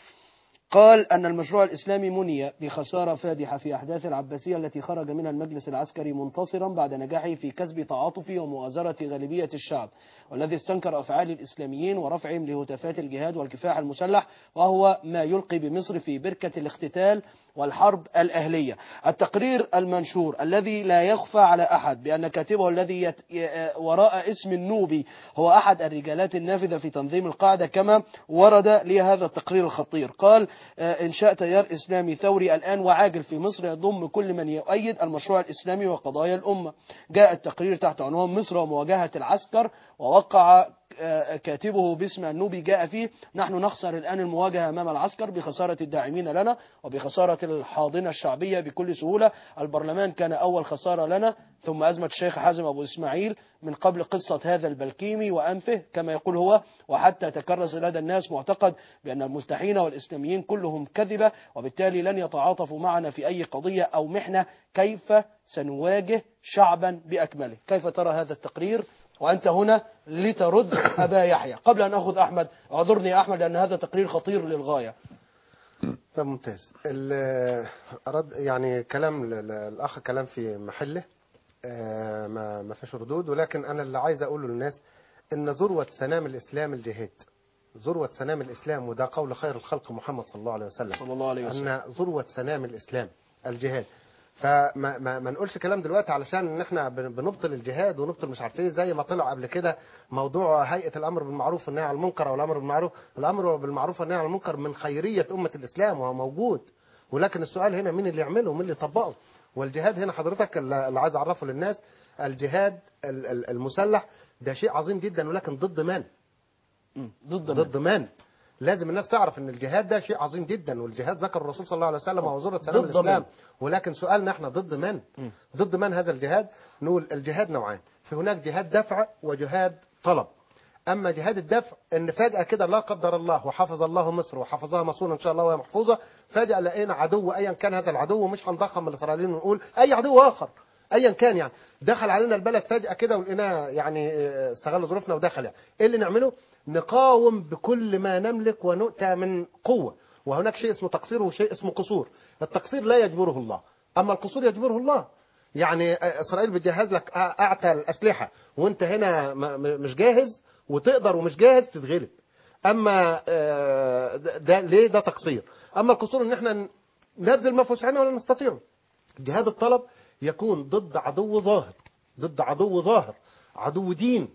قال أن المشروع الإسلامي مني بخسارة فادحة في أحداث العباسية التي خرج منها المجلس العسكري منتصرا بعد نجاحه في كسب تعاطف ومؤازرة غالبية الشعب والذي استنكر أفعال الإسلاميين ورفعهم لهتافات الجهاد والكفاح المسلح وهو ما يلقي بمصر في بركة الاختتال والحرب الأهلية التقرير المنشور الذي لا يخفى على أحد بأن كاتبه الذي يت... ي- وراء اسم النوبي هو أحد الرجالات النافذة في تنظيم القاعدة كما ورد لي هذا التقرير الخطير قال آه، إنشاء تيار إسلامي ثوري الآن وعاجل في مصر يضم كل من يؤيد المشروع الإسلامي وقضايا الأمة جاء التقرير تحت عنوان مصر ومواجهة العسكر ووقع آه، كاتبه باسم النوبي جاء فيه نحن نخسر الآن المواجهة أمام العسكر بخسارة الداعمين لنا وبخسارة الحاضنة الشعبية بكل سهولة البرلمان كان أول خسارة لنا ثم أزمة الشيخ حازم أبو إسماعيل من قبل قصة هذا البلكيمي وأنفه كما يقول هو وحتى تكرس لدى الناس معتقد بأن الملتحين والإسلاميين كلهم كذبة وبالتالي لن يتعاطفوا معنا في أي قضية أو محنة كيف سنواجه شعبا بأكمله كيف ترى هذا التقرير وأنت هنا لترد أبا يحيى قبل أن أخذ أحمد اعذرني يا أحمد لأن هذا تقرير خطير للغاية طب ممتاز ال- أرد يعني كلام ال- ال- الأخ كلام في محله آه، ما ما فيش ردود ولكن أنا اللي عايز أقوله للناس إن ذروة سنام الإسلام الجهاد ذروة سنام الإسلام وده قول خير الخلق محمد صلى الله عليه وسلم صلى الله عليه وسلم أن ذروة سنام الإسلام الجهاد فما ما, ما نقولش كلام دلوقتي علشان ان احنا بن- بنبطل الجهاد ونبطل مش عارف ايه زي ما طلع قبل كده موضوع هيئه الامر بالمعروف والنهي عن المنكر او الامر بالمعروف الامر بالمعروف والنهي عن المنكر من خيريه امه الاسلام وهو موجود ولكن السؤال هنا مين اللي يعمله ومين اللي يطبقه والجهاد هنا حضرتك اللي اللي عايز اعرفه للناس الجهاد ال- ال- المسلح ده شيء عظيم جدا ولكن ضد من مم. ضد من؟ ضد من لازم الناس تعرف ان الجهاد ده شيء عظيم جدا والجهاد ذكر الرسول صلى الله عليه وسلم وهو ذروه سلام ضد الاسلام من؟ ولكن سؤالنا احنا ضد من مم. ضد من هذا الجهاد نقول الجهاد نوعان في هناك جهاد دفع وجهاد طلب اما جهاد الدفع ان فجاه كده لا قدر الله وحفظ الله مصر وحفظها مصون ان شاء الله وهي محفوظه فجاه لقينا عدو ايا كان هذا العدو مش هنضخم الاسرائيليين ونقول اي عدو اخر ايا كان يعني دخل علينا البلد فجاه كده ولقيناه يعني اه، استغل ظروفنا ودخل يعني ايه اللي نعمله نقاوم بكل ما نملك ونؤتى من قوه وهناك شيء اسمه تقصير وشيء اسمه قصور التقصير لا يجبره الله اما القصور يجبره الله يعني اسرائيل بتجهز لك اعتى الاسلحه وانت هنا م- م- مش جاهز وتقدر ومش جاهز تتغلب اما آه، ده ده- ليه ده تقصير اما القصور ان احنا نبذل ما في وسعنا ولا نستطيع جهاد الطلب يكون ضد عدو ظاهر ضد عدو ظاهر عدو دين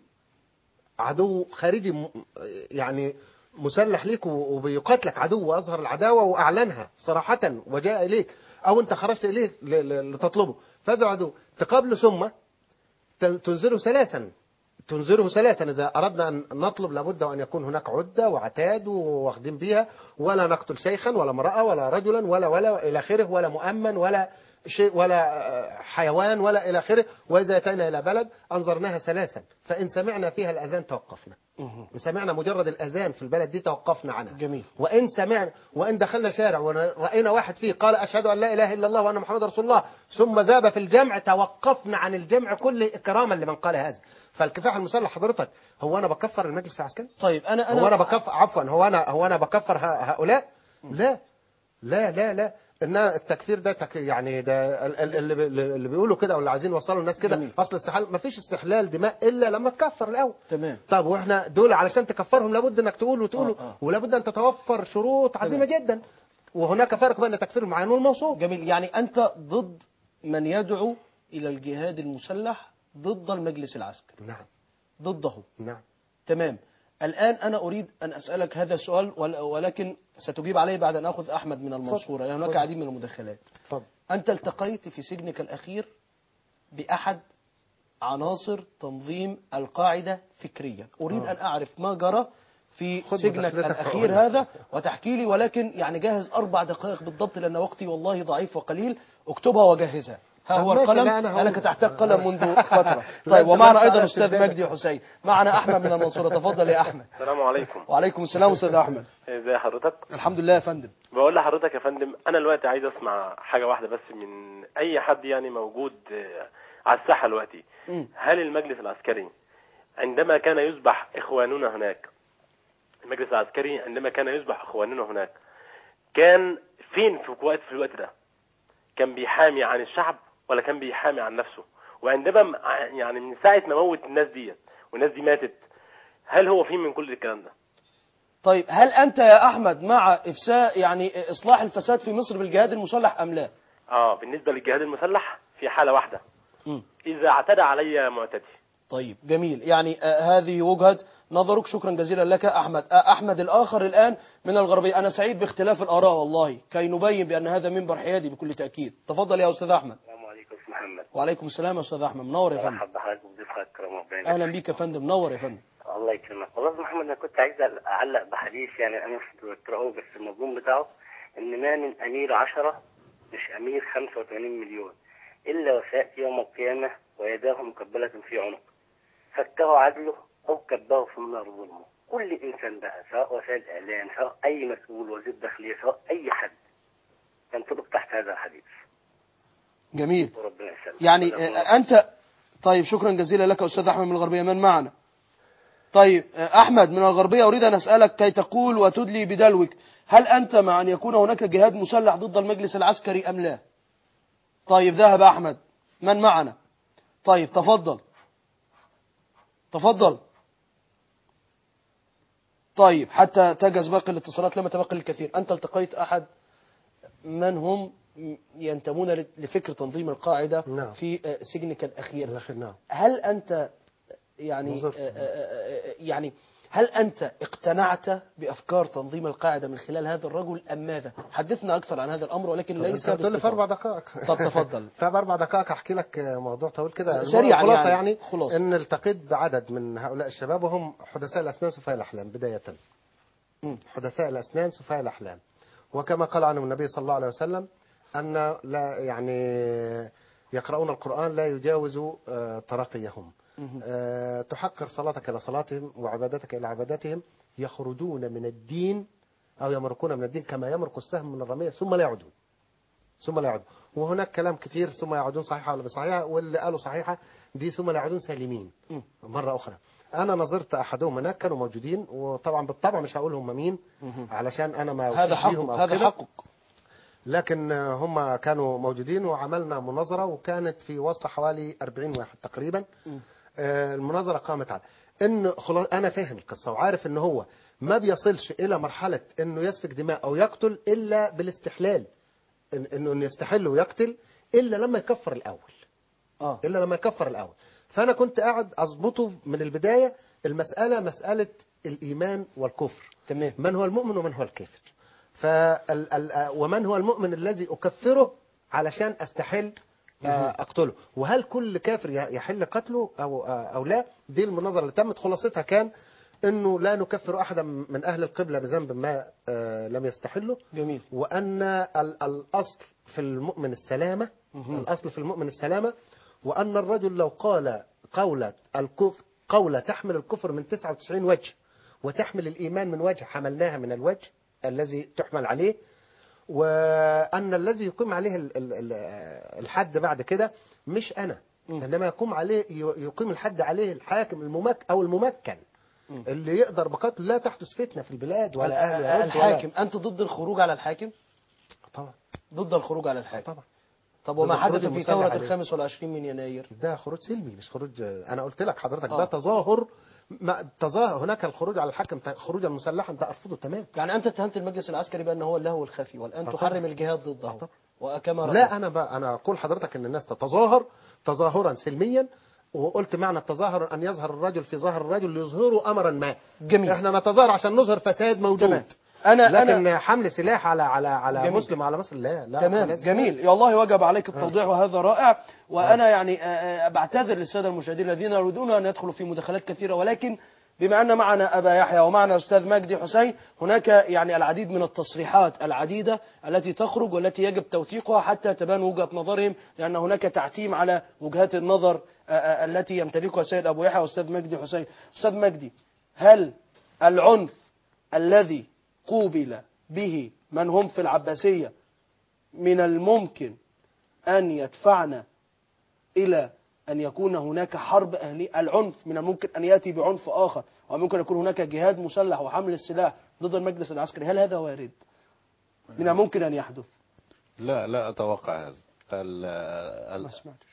عدو خارجي م- يعني مسلح ليك و- وبيقاتلك عدو اظهر العداوه واعلنها صراحه وجاء اليك او انت خرجت اليه ل- ل- لتطلبه فهذا العدو تقابله ثم تن- تنذره ثلاثا تنذره ثلاثا إذا أردنا أن نطلب لابد أن يكون هناك عدة وعتاد واخدين بيها ولا نقتل شيخا ولا امرأة ولا رجلا ولا ولا إلى آخره ولا مؤمن ولا شيء ولا آه، حيوان ولا إلى آخره وإذا أتينا إلى بلد أنظرناها ثلاثا فإن سمعنا فيها الأذان توقفنا مهم. إن سمعنا مجرد الأذان في البلد دي توقفنا عنها جميل. وإن سمعنا وإن دخلنا شارع ورأينا واحد فيه قال أشهد أن لا إله إلا الله وأن محمد رسول الله ثم ذاب في الجمع توقفنا عن الجمع كل إكراما لمن قال هذا فالكفاح المسلح حضرتك هو أنا بكفر المجلس العسكري طيب انا انا هو أنا بكفر عفوا هو أنا هو أنا بكفر ه- هؤلاء لا لا لا لا ان التكفير ده تك يعني ده ال- ال- اللي, بي- اللي بيقولوا كده واللي عايزين يوصلوا الناس كده جميل. اصل استحلال ما فيش استحلال دماء الا لما تكفر الاول تمام طب واحنا دول علشان تكفرهم لابد انك تقول وتقولوا آه، آه. ولابد ان تتوفر شروط عظيمه جدا وهناك فرق بين تكفير المعين والموصوف جميل يعني انت ضد من يدعو الى الجهاد المسلح ضد المجلس العسكري نعم ضده نعم تمام الآن أنا أريد أن أسألك هذا السؤال ول- ولكن ستجيب عليه بعد أن أخذ أحمد من المنصورة لأن هناك اتفضل. عديد من المداخلات اتفضل أنت التقيت في سجنك الأخير بأحد عناصر تنظيم القاعدة فكريا أريد آه. أن أعرف ما جرى في خد سجنك مداخلتك الأخير وأقول لك. هذا وتحكي لي ولكن يعني جاهز أربع دقائق بالضبط لأن وقتي والله ضعيف وقليل اكتبها وجهزها ها طب هو ماشي، القلم لا، أنا هقول- لأنك تحتاج قلم منذ فترة لا، طيب أنت ومعنا بس أيضا على أستاذ استبدالك. مجدي حسين معنا أحمد من المنصورة تفضل يا أحمد السلام عليكم وعليكم السلام أستاذ أحمد ازي حضرتك الحمد لله يا فندم بقول لحضرتك يا فندم انا دلوقتي عايز اسمع حاجه واحده بس من اي حد يعني موجود آه، على الساحه دلوقتي مم. هل المجلس العسكري عندما كان يذبح اخواننا هناك المجلس العسكري عندما كان يذبح اخواننا هناك كان فين في وقت في الوقت ده كان بيحامي عن الشعب ولا كان بيحامي عن نفسه وعندما م- يعني من ساعه ما موت الناس ديت والناس دي ماتت هل هو فين من كل الكلام ده طيب هل أنت يا أحمد مع إفساء يعني إصلاح الفساد في مصر بالجهاد المسلح أم لا؟ اه بالنسبه للجهاد المسلح في حاله واحده مم. اذا اعتدى علي معتدي طيب جميل يعني آه هذه وجهة نظرك شكرا جزيلا لك أحمد آه أحمد الآخر الآن من الغربية أنا سعيد باختلاف الآراء والله كي نبين بأن هذا منبر حيادي بكل تأكيد تفضل يا أستاذ أحمد السلام عليكم استاذ محمد وعليكم السلام يا أستاذ أحمد منور يا فندم مرحبا بحضرتك وبضيفك اكرم ربنا أهلا بك يا فندم منور يا فندم الله يكرمك والله يا أستاذ محمد انا كنت عايز اعلق بحديث يعني انا مش بقراه بس المضمون بتاعه ان ما من امير عشرة مش امير 85 مليون الا وسياتي يوم القيامه ويداه مقبله في عنق فكه عدله او كبه في النار ظلمه كل انسان بقى سواء وسائل اعلام سواء اي مسؤول وزير داخليه سواء اي حد ينطبق تحت هذا الحديث جميل وربنا يسلمك يعني آه أنت طيب شكرا جزيلا لك أستاذ أحمد من الغربية من معنا طيب آه، أحمد من الغربية أريد أن أسألك كي تقول وتدلي بدلوك هل أنت مع أن يكون هناك جهاد مسلح ضد المجلس العسكري أم لا طيب ذهب أحمد من معنا طيب تفضل تفضل طيب حتى تجهز باقي الاتصالات لما تبقى الكثير أنت التقيت أحد من هم ينتمون لفكر تنظيم القاعدة نعم. في آه، سجنك الأخير الأخير نعم هل أنت يعني نظرت. آه، آه، آه، يعني هل أنت اقتنعت بأفكار تنظيم القاعدة من خلال هذا الرجل أم ماذا؟ حدثنا أكثر عن هذا الأمر ولكن ليس انت بتقول لي في باستفاضة. اربع دقائق طب تفضل طب اربع دقائق احكي لك موضوع طويل كده سريعاً خلاصه يعني. يعني, خلاصة. ان التقيت بعدد من هؤلاء الشباب وهم حدثاء الاسنان سفهاء الاحلام بدايه مم. حدثاء الاسنان سفهاء الاحلام وكما قال عنهم النبي صلى الله عليه وسلم ان لا يعني يقرؤون القران لا يجاوز آه، تراقيهم مهم. آه، تحقر صلاتك الى صلاتهم وعبادتك الى عبادتهم يخرجون من الدين او يمرقون من الدين كما يمرق السهم من الرميه ثم لا يعودون ثم لا يعودون وهناك كلام كتير ثم يعودون صحيحه ولا بصحيحه واللي قالوا صحيحه دي ثم لا يعودون سالمين مم. مره اخرى انا نظرت احدهم هناك كانوا موجودين وطبعا بالطبع مش هقول هم مين مهم. علشان انا ما هذا أوصيش بيهم حقك أو هذا كده. حقك لكن هم كانوا موجودين وعملنا مناظرة وكانت في وسط حوالي 40 واحد تقريبا مم. آه، المناظرة قامت على ان خلاص انا فاهم القصة وعارف ان هو ما بيصلش الى مرحلة انه يسفك دماء او يقتل الا بالاستحلال إن- انه إنه يستحل ويقتل الا لما يكفر الاول اه الا لما يكفر الاول فانا كنت قاعد اظبطه من البداية المسألة مسألة الايمان والكفر تمام من هو المؤمن ومن هو الكافر فال ال ومن هو المؤمن الذي أكفره علشان أستحل آه، أقتله وهل كل كافر ي- يحل قتله أو, آه، أو لا دي المناظرة اللي تمت خلاصتها كان أنه لا نكفر أحدا من أهل القبلة بذنب ما آه، لم يستحله جميل وأن ال- الأصل في المؤمن السلامة مهم. الأصل في المؤمن السلامة وأن الرجل لو قال قولة الكفر قولة تحمل الكفر من 99 وجه وتحمل الإيمان من وجه حملناها من الوجه الذي تحمل عليه وأن الذي يقيم عليه ال- ال- ال- الحد بعد كده مش أنا مم. إنما يقوم عليه ي- يقيم الحد عليه الحاكم الممك أو الممكن مم. اللي يقدر بقتل لا تحدث فتنة في البلاد ولا أهل يرد ولا- الحاكم أنت ضد الخروج على الحاكم طبعا ضد الخروج على الحاكم طبعا طب وما ضد الخروج حدث في المسلح ثورة عليه. الخامس والعشرين من يناير ده خروج سلمي مش خروج انا قلت لك حضرتك آه. ده تظاهر ما تظاهر هناك الخروج على الحاكم ت- خروجا مسلحا ده ارفضه تمام يعني أنت اتهمت المجلس العسكري بأنه هو اللهو الخفي والآن آه تحرم طبعا. الجهاد ضده آه طبعا. وكما رأيت لا انا بقى انا اقول حضرتك ان الناس تتظاهر تظاهرا سلميا وقلت معنى التظاهر ان يظهر الرجل في ظهر الرجل ليظهروا امرا ما جميل احنا نتظاهر عشان نظهر فساد موجود تمام. أنا لكن أنا حمل سلاح على على على جميل. مسلم وعلى مصر لا لا تمام لازم- جميل يا الله وجب عليك التوضيح وهذا رائع وانا يعني آه، آه، بعتذر للساده المشاهدين الذين يريدون ان يدخلوا في مداخلات كثيره ولكن بما ان معنا ابا يحيى ومعنا استاذ مجدي حسين هناك يعني العديد من التصريحات العديده التي تخرج والتي يجب توثيقها حتى تبان وجهه نظرهم لان هناك تعتيم على وجهات النظر آه، آه، التي يمتلكها السيد ابو يحيى واستاذ مجدي حسين استاذ مجدي هل العنف الذي قوبل به من هم في العباسيه من الممكن أن يدفعنا إلى أن يكون هناك حرب أهلية العنف من الممكن أن يأتي بعنف آخر وممكن يكون هناك جهاد مسلح وحمل السلاح ضد المجلس العسكري هل هذا وارد؟ من الممكن أن يحدث لا لا أتوقع هذا ال- ال- ما سمعتش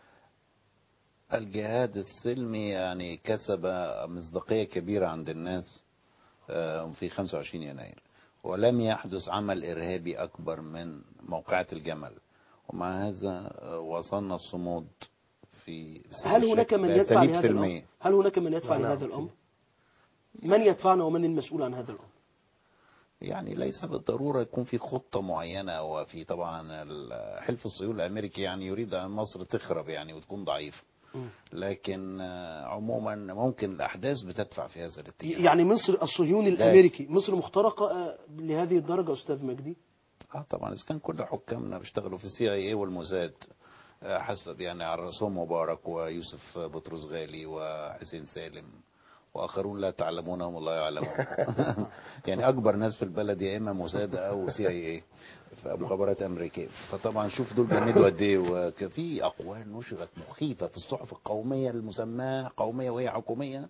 الجهاد السلمي يعني كسب مصداقية كبيرة عند الناس آه، في 25 يناير ولم يحدث عمل إرهابي أكبر من موقعة الجمل ومع هذا آه، وصلنا الصمود في هل هناك من يدفع بأساليب لهذا الأمر؟ سلمية هل هناك من يدفع نعم. لهذا الأمر؟ من يدفعنا ومن المسؤول عن هذا الأمر؟ يعني ليس بالضرورة يكون في خطة معينة وفي طبعا ال- حلف الصهيوني الأمريكي يعني يريد أن مصر تخرب يعني وتكون ضعيفة مم. لكن آه، عموما ممكن الأحداث بتدفع في هذا الاتجاه يعني مصر الصهيوني الأمريكي مصر مخترقة آه، لهذه الدرجة أستاذ مجدي؟ اه طبعا اذا كان كل حكامنا بيشتغلوا في السي اي اي والموساد آه، حسب يعني على راسهم مبارك ويوسف بطرس غالي وحسين سالم واخرون لا تعلمونهم الله يعلمهم يعني اكبر ناس في البلد يا اما موساد او سي اي اي في مخابرات امريكيه فطبعا شوف دول جندوا قد ايه وفي اقوال نشرت مخيفه في الصحف القوميه المسماه قوميه وهي حكوميه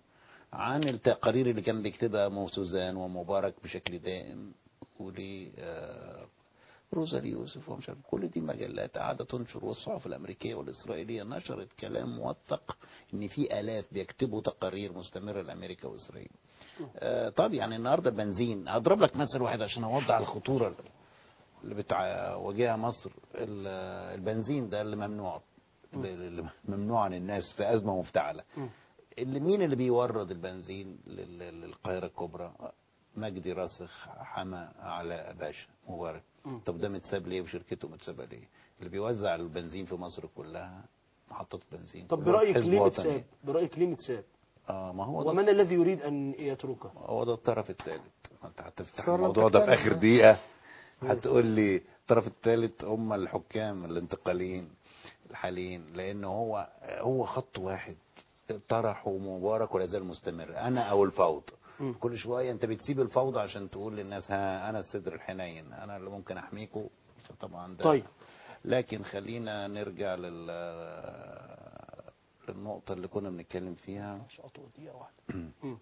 عن التقارير اللي كان بيكتبها موسوزان ومبارك بشكل دائم ولي آه، روزالي يوسف ومش عارف كل دي مجلات قاعده تنشر والصحف الامريكيه والاسرائيليه نشرت كلام موثق ان في الاف بيكتبوا تقارير مستمره لامريكا واسرائيل. آه، طب يعني النهارده بنزين هضرب لك مثل واحد عشان اوضح الخطوره اللي بتواجهها مصر ال- البنزين ده اللي ممنوع اللي ممنوع عن الناس في ازمه مفتعله. اللي مين اللي بيورد البنزين لل- للقاهره الكبرى؟ مجدي راسخ حما علاء باشا مبارك مم. طب ده متساب ليه وشركته متسابه ليه؟ اللي بيوزع البنزين في مصر كلها محطات بنزين طب كلها برأيك حزب ليه وطني. متساب برأيك ليه متساب اه ما هو ده ومن الذي يريد أن يتركه هو ده الطرف الثالث انت هتفتح صار الموضوع ده في تتكلم. اخر دقيقه هتقول لي الطرف الثالث هم الحكام الانتقاليين الحاليين لان هو هو خط واحد طرحه مبارك ولا زال مستمر انا او الفوضى مم. كل شويه انت بتسيب الفوضى عشان تقول للناس ها انا الصدر الحنين انا اللي ممكن احميكم فطبعا ده طيب. لكن خلينا نرجع لل للنقطه اللي كنا بنتكلم فيها مش أطول دقيقة واحدة مم.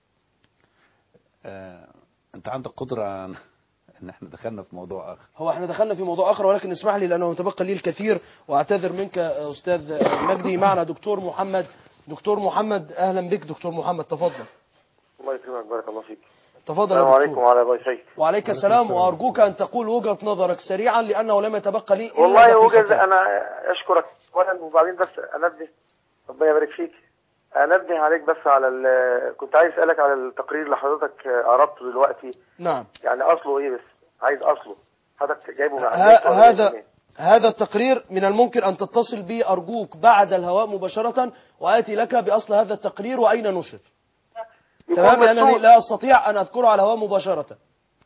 آه، انت عندك قدره ان احنا دخلنا في موضوع اخر هو احنا دخلنا في موضوع اخر ولكن اسمح لي لانه يتبقى لي الكثير واعتذر منك آه، استاذ آه، مجدي معنا دكتور محمد دكتور محمد اهلا بك دكتور محمد تفضل الله يكرمك بارك الله فيك تفضل السلام يا عليكم دكتور وعلى ضيفيك وعليك السلام وارجوك ان تقول وجهة نظرك سريعا لانه لم يتبقى لي الا والله وجد دقيقتين. انا اشكرك اولا وبعدين بس انبه ربنا يبارك فيك انبه عليك بس على ال- كنت عايز اسالك على التقرير اللي حضرتك عرضته دلوقتي نعم يعني اصله ايه بس عايز اصله حضرتك جايبه من ه- عندك ولا هذا جايبه منين؟ هذا التقرير من الممكن ان تتصل بي ارجوك بعد الهواء مباشرة واتي لك باصل هذا التقرير واين نشر يكون تمام لانني مسؤول. لا استطيع ان اذكره على الهواء مباشرة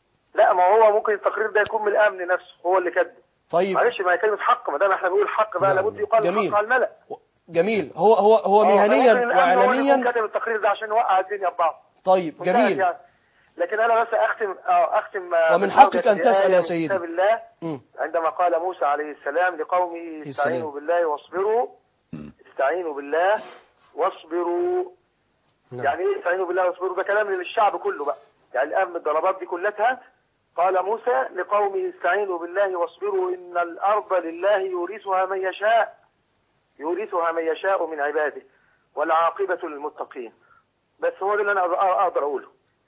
لا ما هو ممكن التقرير ده يكون من الامن نفسه هو اللي كاتبه طيب معلش ما هي كلمه حق ما دام احنا بنقول حق بقى نعم. لابد يقال جميل. الحق على الملأ جميل هو هو هو آه، مهنيا فممكن الأمن هو اللي يكون واعلاميا كاتب التقرير ده عشان يوقع الدنيا ببعض طيب منتهى جميل يعني. لكن انا بس اختم اه اختم آه، ومن بزوجة حقك أن آية تسأل يا من سيدي. كتاب الله مم. عندما قال موسى عليه السلام لقومه استعينوا بالله واصبروا استعينوا بالله واصبروا نعم. يعني ايه استعينوا بالله واصبروا ده كلام للشعب كله بقى يعني الان الضربات دي كلها قال موسى لقومه استعينوا بالله واصبروا ان الارض لله يورثها من يشاء يورثها من يشاء من عباده والعاقبة للمتقين بس هو ده اللي انا أقدر- اقدر اقوله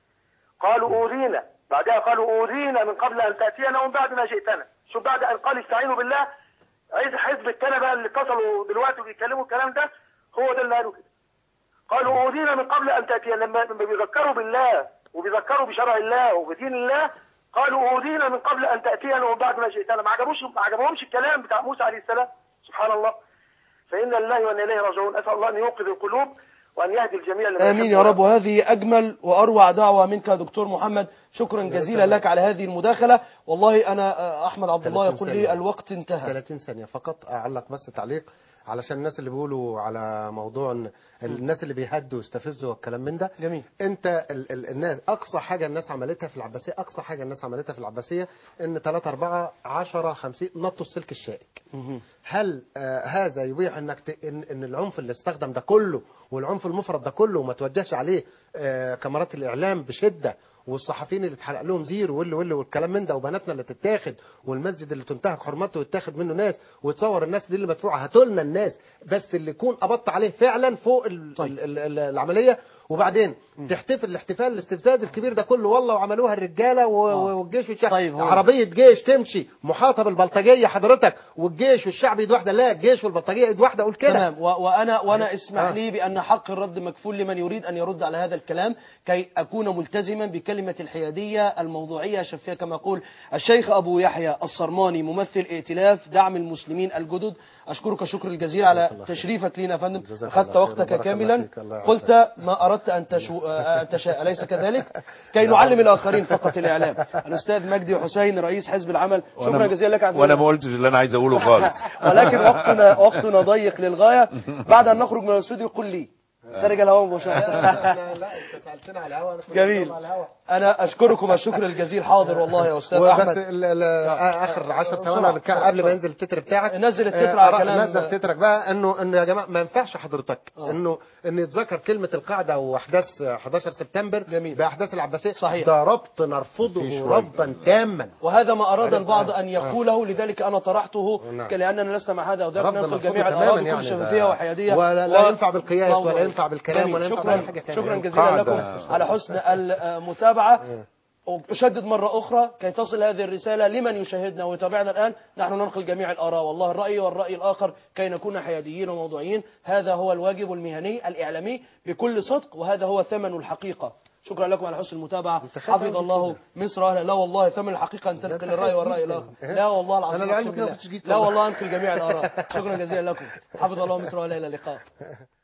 قالوا اوذينا بعدها قالوا اوذينا من قبل ان تاتينا ومن بعد ما جئتنا شوف بعد ان قال استعينوا بالله عايز حزب الكنبه اللي اتصلوا دلوقتي وبيتكلموا الكلام ده هو ده اللي قالوا كده قالوا اوذينا من قبل ان تاتينا لما لما بيذكروا بالله وبيذكروا بشرع الله وبدين الله قالوا اوذينا من قبل ان تاتينا ومن بعد ما جئتنا ما عجبوش ما عجبهمش الكلام بتاع موسى عليه السلام سبحان الله فإنا لله وإنا إليه راجعون أسأل الله أن يوقظ القلوب وأن يهدي الجميع لما آمين يحب يا رب ويرضى. وهذه أجمل وأروع دعوة منك يا دكتور محمد شكرا جزيلا لك على هذه المداخلة والله أنا آه، أحمد عبد الله 30 يقول ثانية. لي الوقت انتهى 30 ثانية فقط أعلق بس تعليق علشان الناس اللي بيقولوا على موضوع إن الناس اللي بيهدوا ويستفزوا والكلام من ده جميل انت ال ال الناس اقصى حاجه الناس عملتها في العباسيه اقصى حاجه الناس عملتها في العباسيه ان 3 4 10 50 نطوا السلك الشائك هل آه هذا يبيح انك ت... إن, ان العنف اللي استخدم ده كله والعنف المفرط ده كله وما توجهش عليه آه كاميرات الاعلام بشده والصحفيين اللي اتحرق لهم زير واللي واللي والكلام من ده وبناتنا اللي تتاخد والمسجد اللي تنتهك حرمته ويتاخد منه ناس وتصور الناس دي اللي مدفوعه هاتوا لنا الناس بس اللي يكون قبضت عليه فعلا فوق ال طيب. ال ال العمليه وبعدين تحتفل الاحتفال الاستفزاز الكبير ده كله والله وعملوها الرجاله و- آه. والجيش والشعب طيب هو- عربيه جيش تمشي محاطه بالبلطجيه حضرتك والجيش والشعب ايد واحده لا الجيش والبلطجيه ايد واحده قول كده تمام و- وانا وانا اسمح آه. لي بان حق الرد مكفول لمن يريد ان يرد على هذا الكلام كي اكون ملتزما بكلمه الحياديه الموضوعيه الشفافيه كما يقول الشيخ ابو يحيى الصرماني ممثل ائتلاف دعم المسلمين الجدد اشكرك شكر الجزيل على الله خير. تشريفك لنا يا فندم جزاك اخذت الله خير وقتك وبارك الله كاملا فيك. الله يعافيك. قلت ما اردت ان تشو ان تشاء اليس كذلك كي نعلم الاخرين فقط الاعلام الاستاذ مجدي حسين رئيس حزب العمل شكرا جزيلا لك على وانا ما قلتش اللي انا عايز اقوله خالص ولكن وقتنا وقتنا ضيق للغايه بعد ان نخرج من الاستوديو قل لي خارج الهواء مباشرة لا لا انت سالتنا على الهوا أنا كنت جميل بجاوب على الهوا. انا اشكركم الشكر الجزيل حاضر والله يا استاذ وبس احمد ال- ال- اخر 10 بسرعة، ثواني كان بسرعة، قبل ما بسرعة. ينزل التتر بتاعك نزل التتر آه، على أرى- كلام- نزل تترك بقى انه انه يا جماعه ما ينفعش حضرتك انه ان يتذكر كلمه القاعده واحداث 11 سبتمبر جميل. باحداث العباسيه صحيح. ده ربط نرفضه رفضا تاما وهذا ما أراد عرفت؟ البعض آه. أن يقوله لذلك أنا طرحته نعم. لأننا لسنا مع هذا وذاك رفض ننقل نرفضه جميع تماماً الآراء بكل يعني شفافية ده- وحيادية ولا- لا ينفع بالقياس ولا موضوعية. ينفع بالكلام جميل. ولا ينفع شكرا بأي حاجة تانية. شكرا جزيلا لكم القاعدة. على حسن المتابعة أشدد مرة أخرى كي تصل هذه الرسالة لمن يشاهدنا ويتابعنا الآن نحن ننقل جميع الآراء والله الرأي والرأي الآخر كي نكون حياديين وموضوعيين هذا هو الواجب المهني الإعلامي بكل صدق وهذا هو ثمن الحقيقة شكرا لكم على حسن المتابعة حفظ الله مصر أهلا لا والله ثمن الحقيقة أن تنقل الرأي والرأي الآخر لا والله العظيم أنا لو أقسم علمك كده بالله. كنتش جيت لا والله. والله أنقل جميع الآراء شكرا جزيلا لكم حفظ الله مصر ولا إلى اللقاء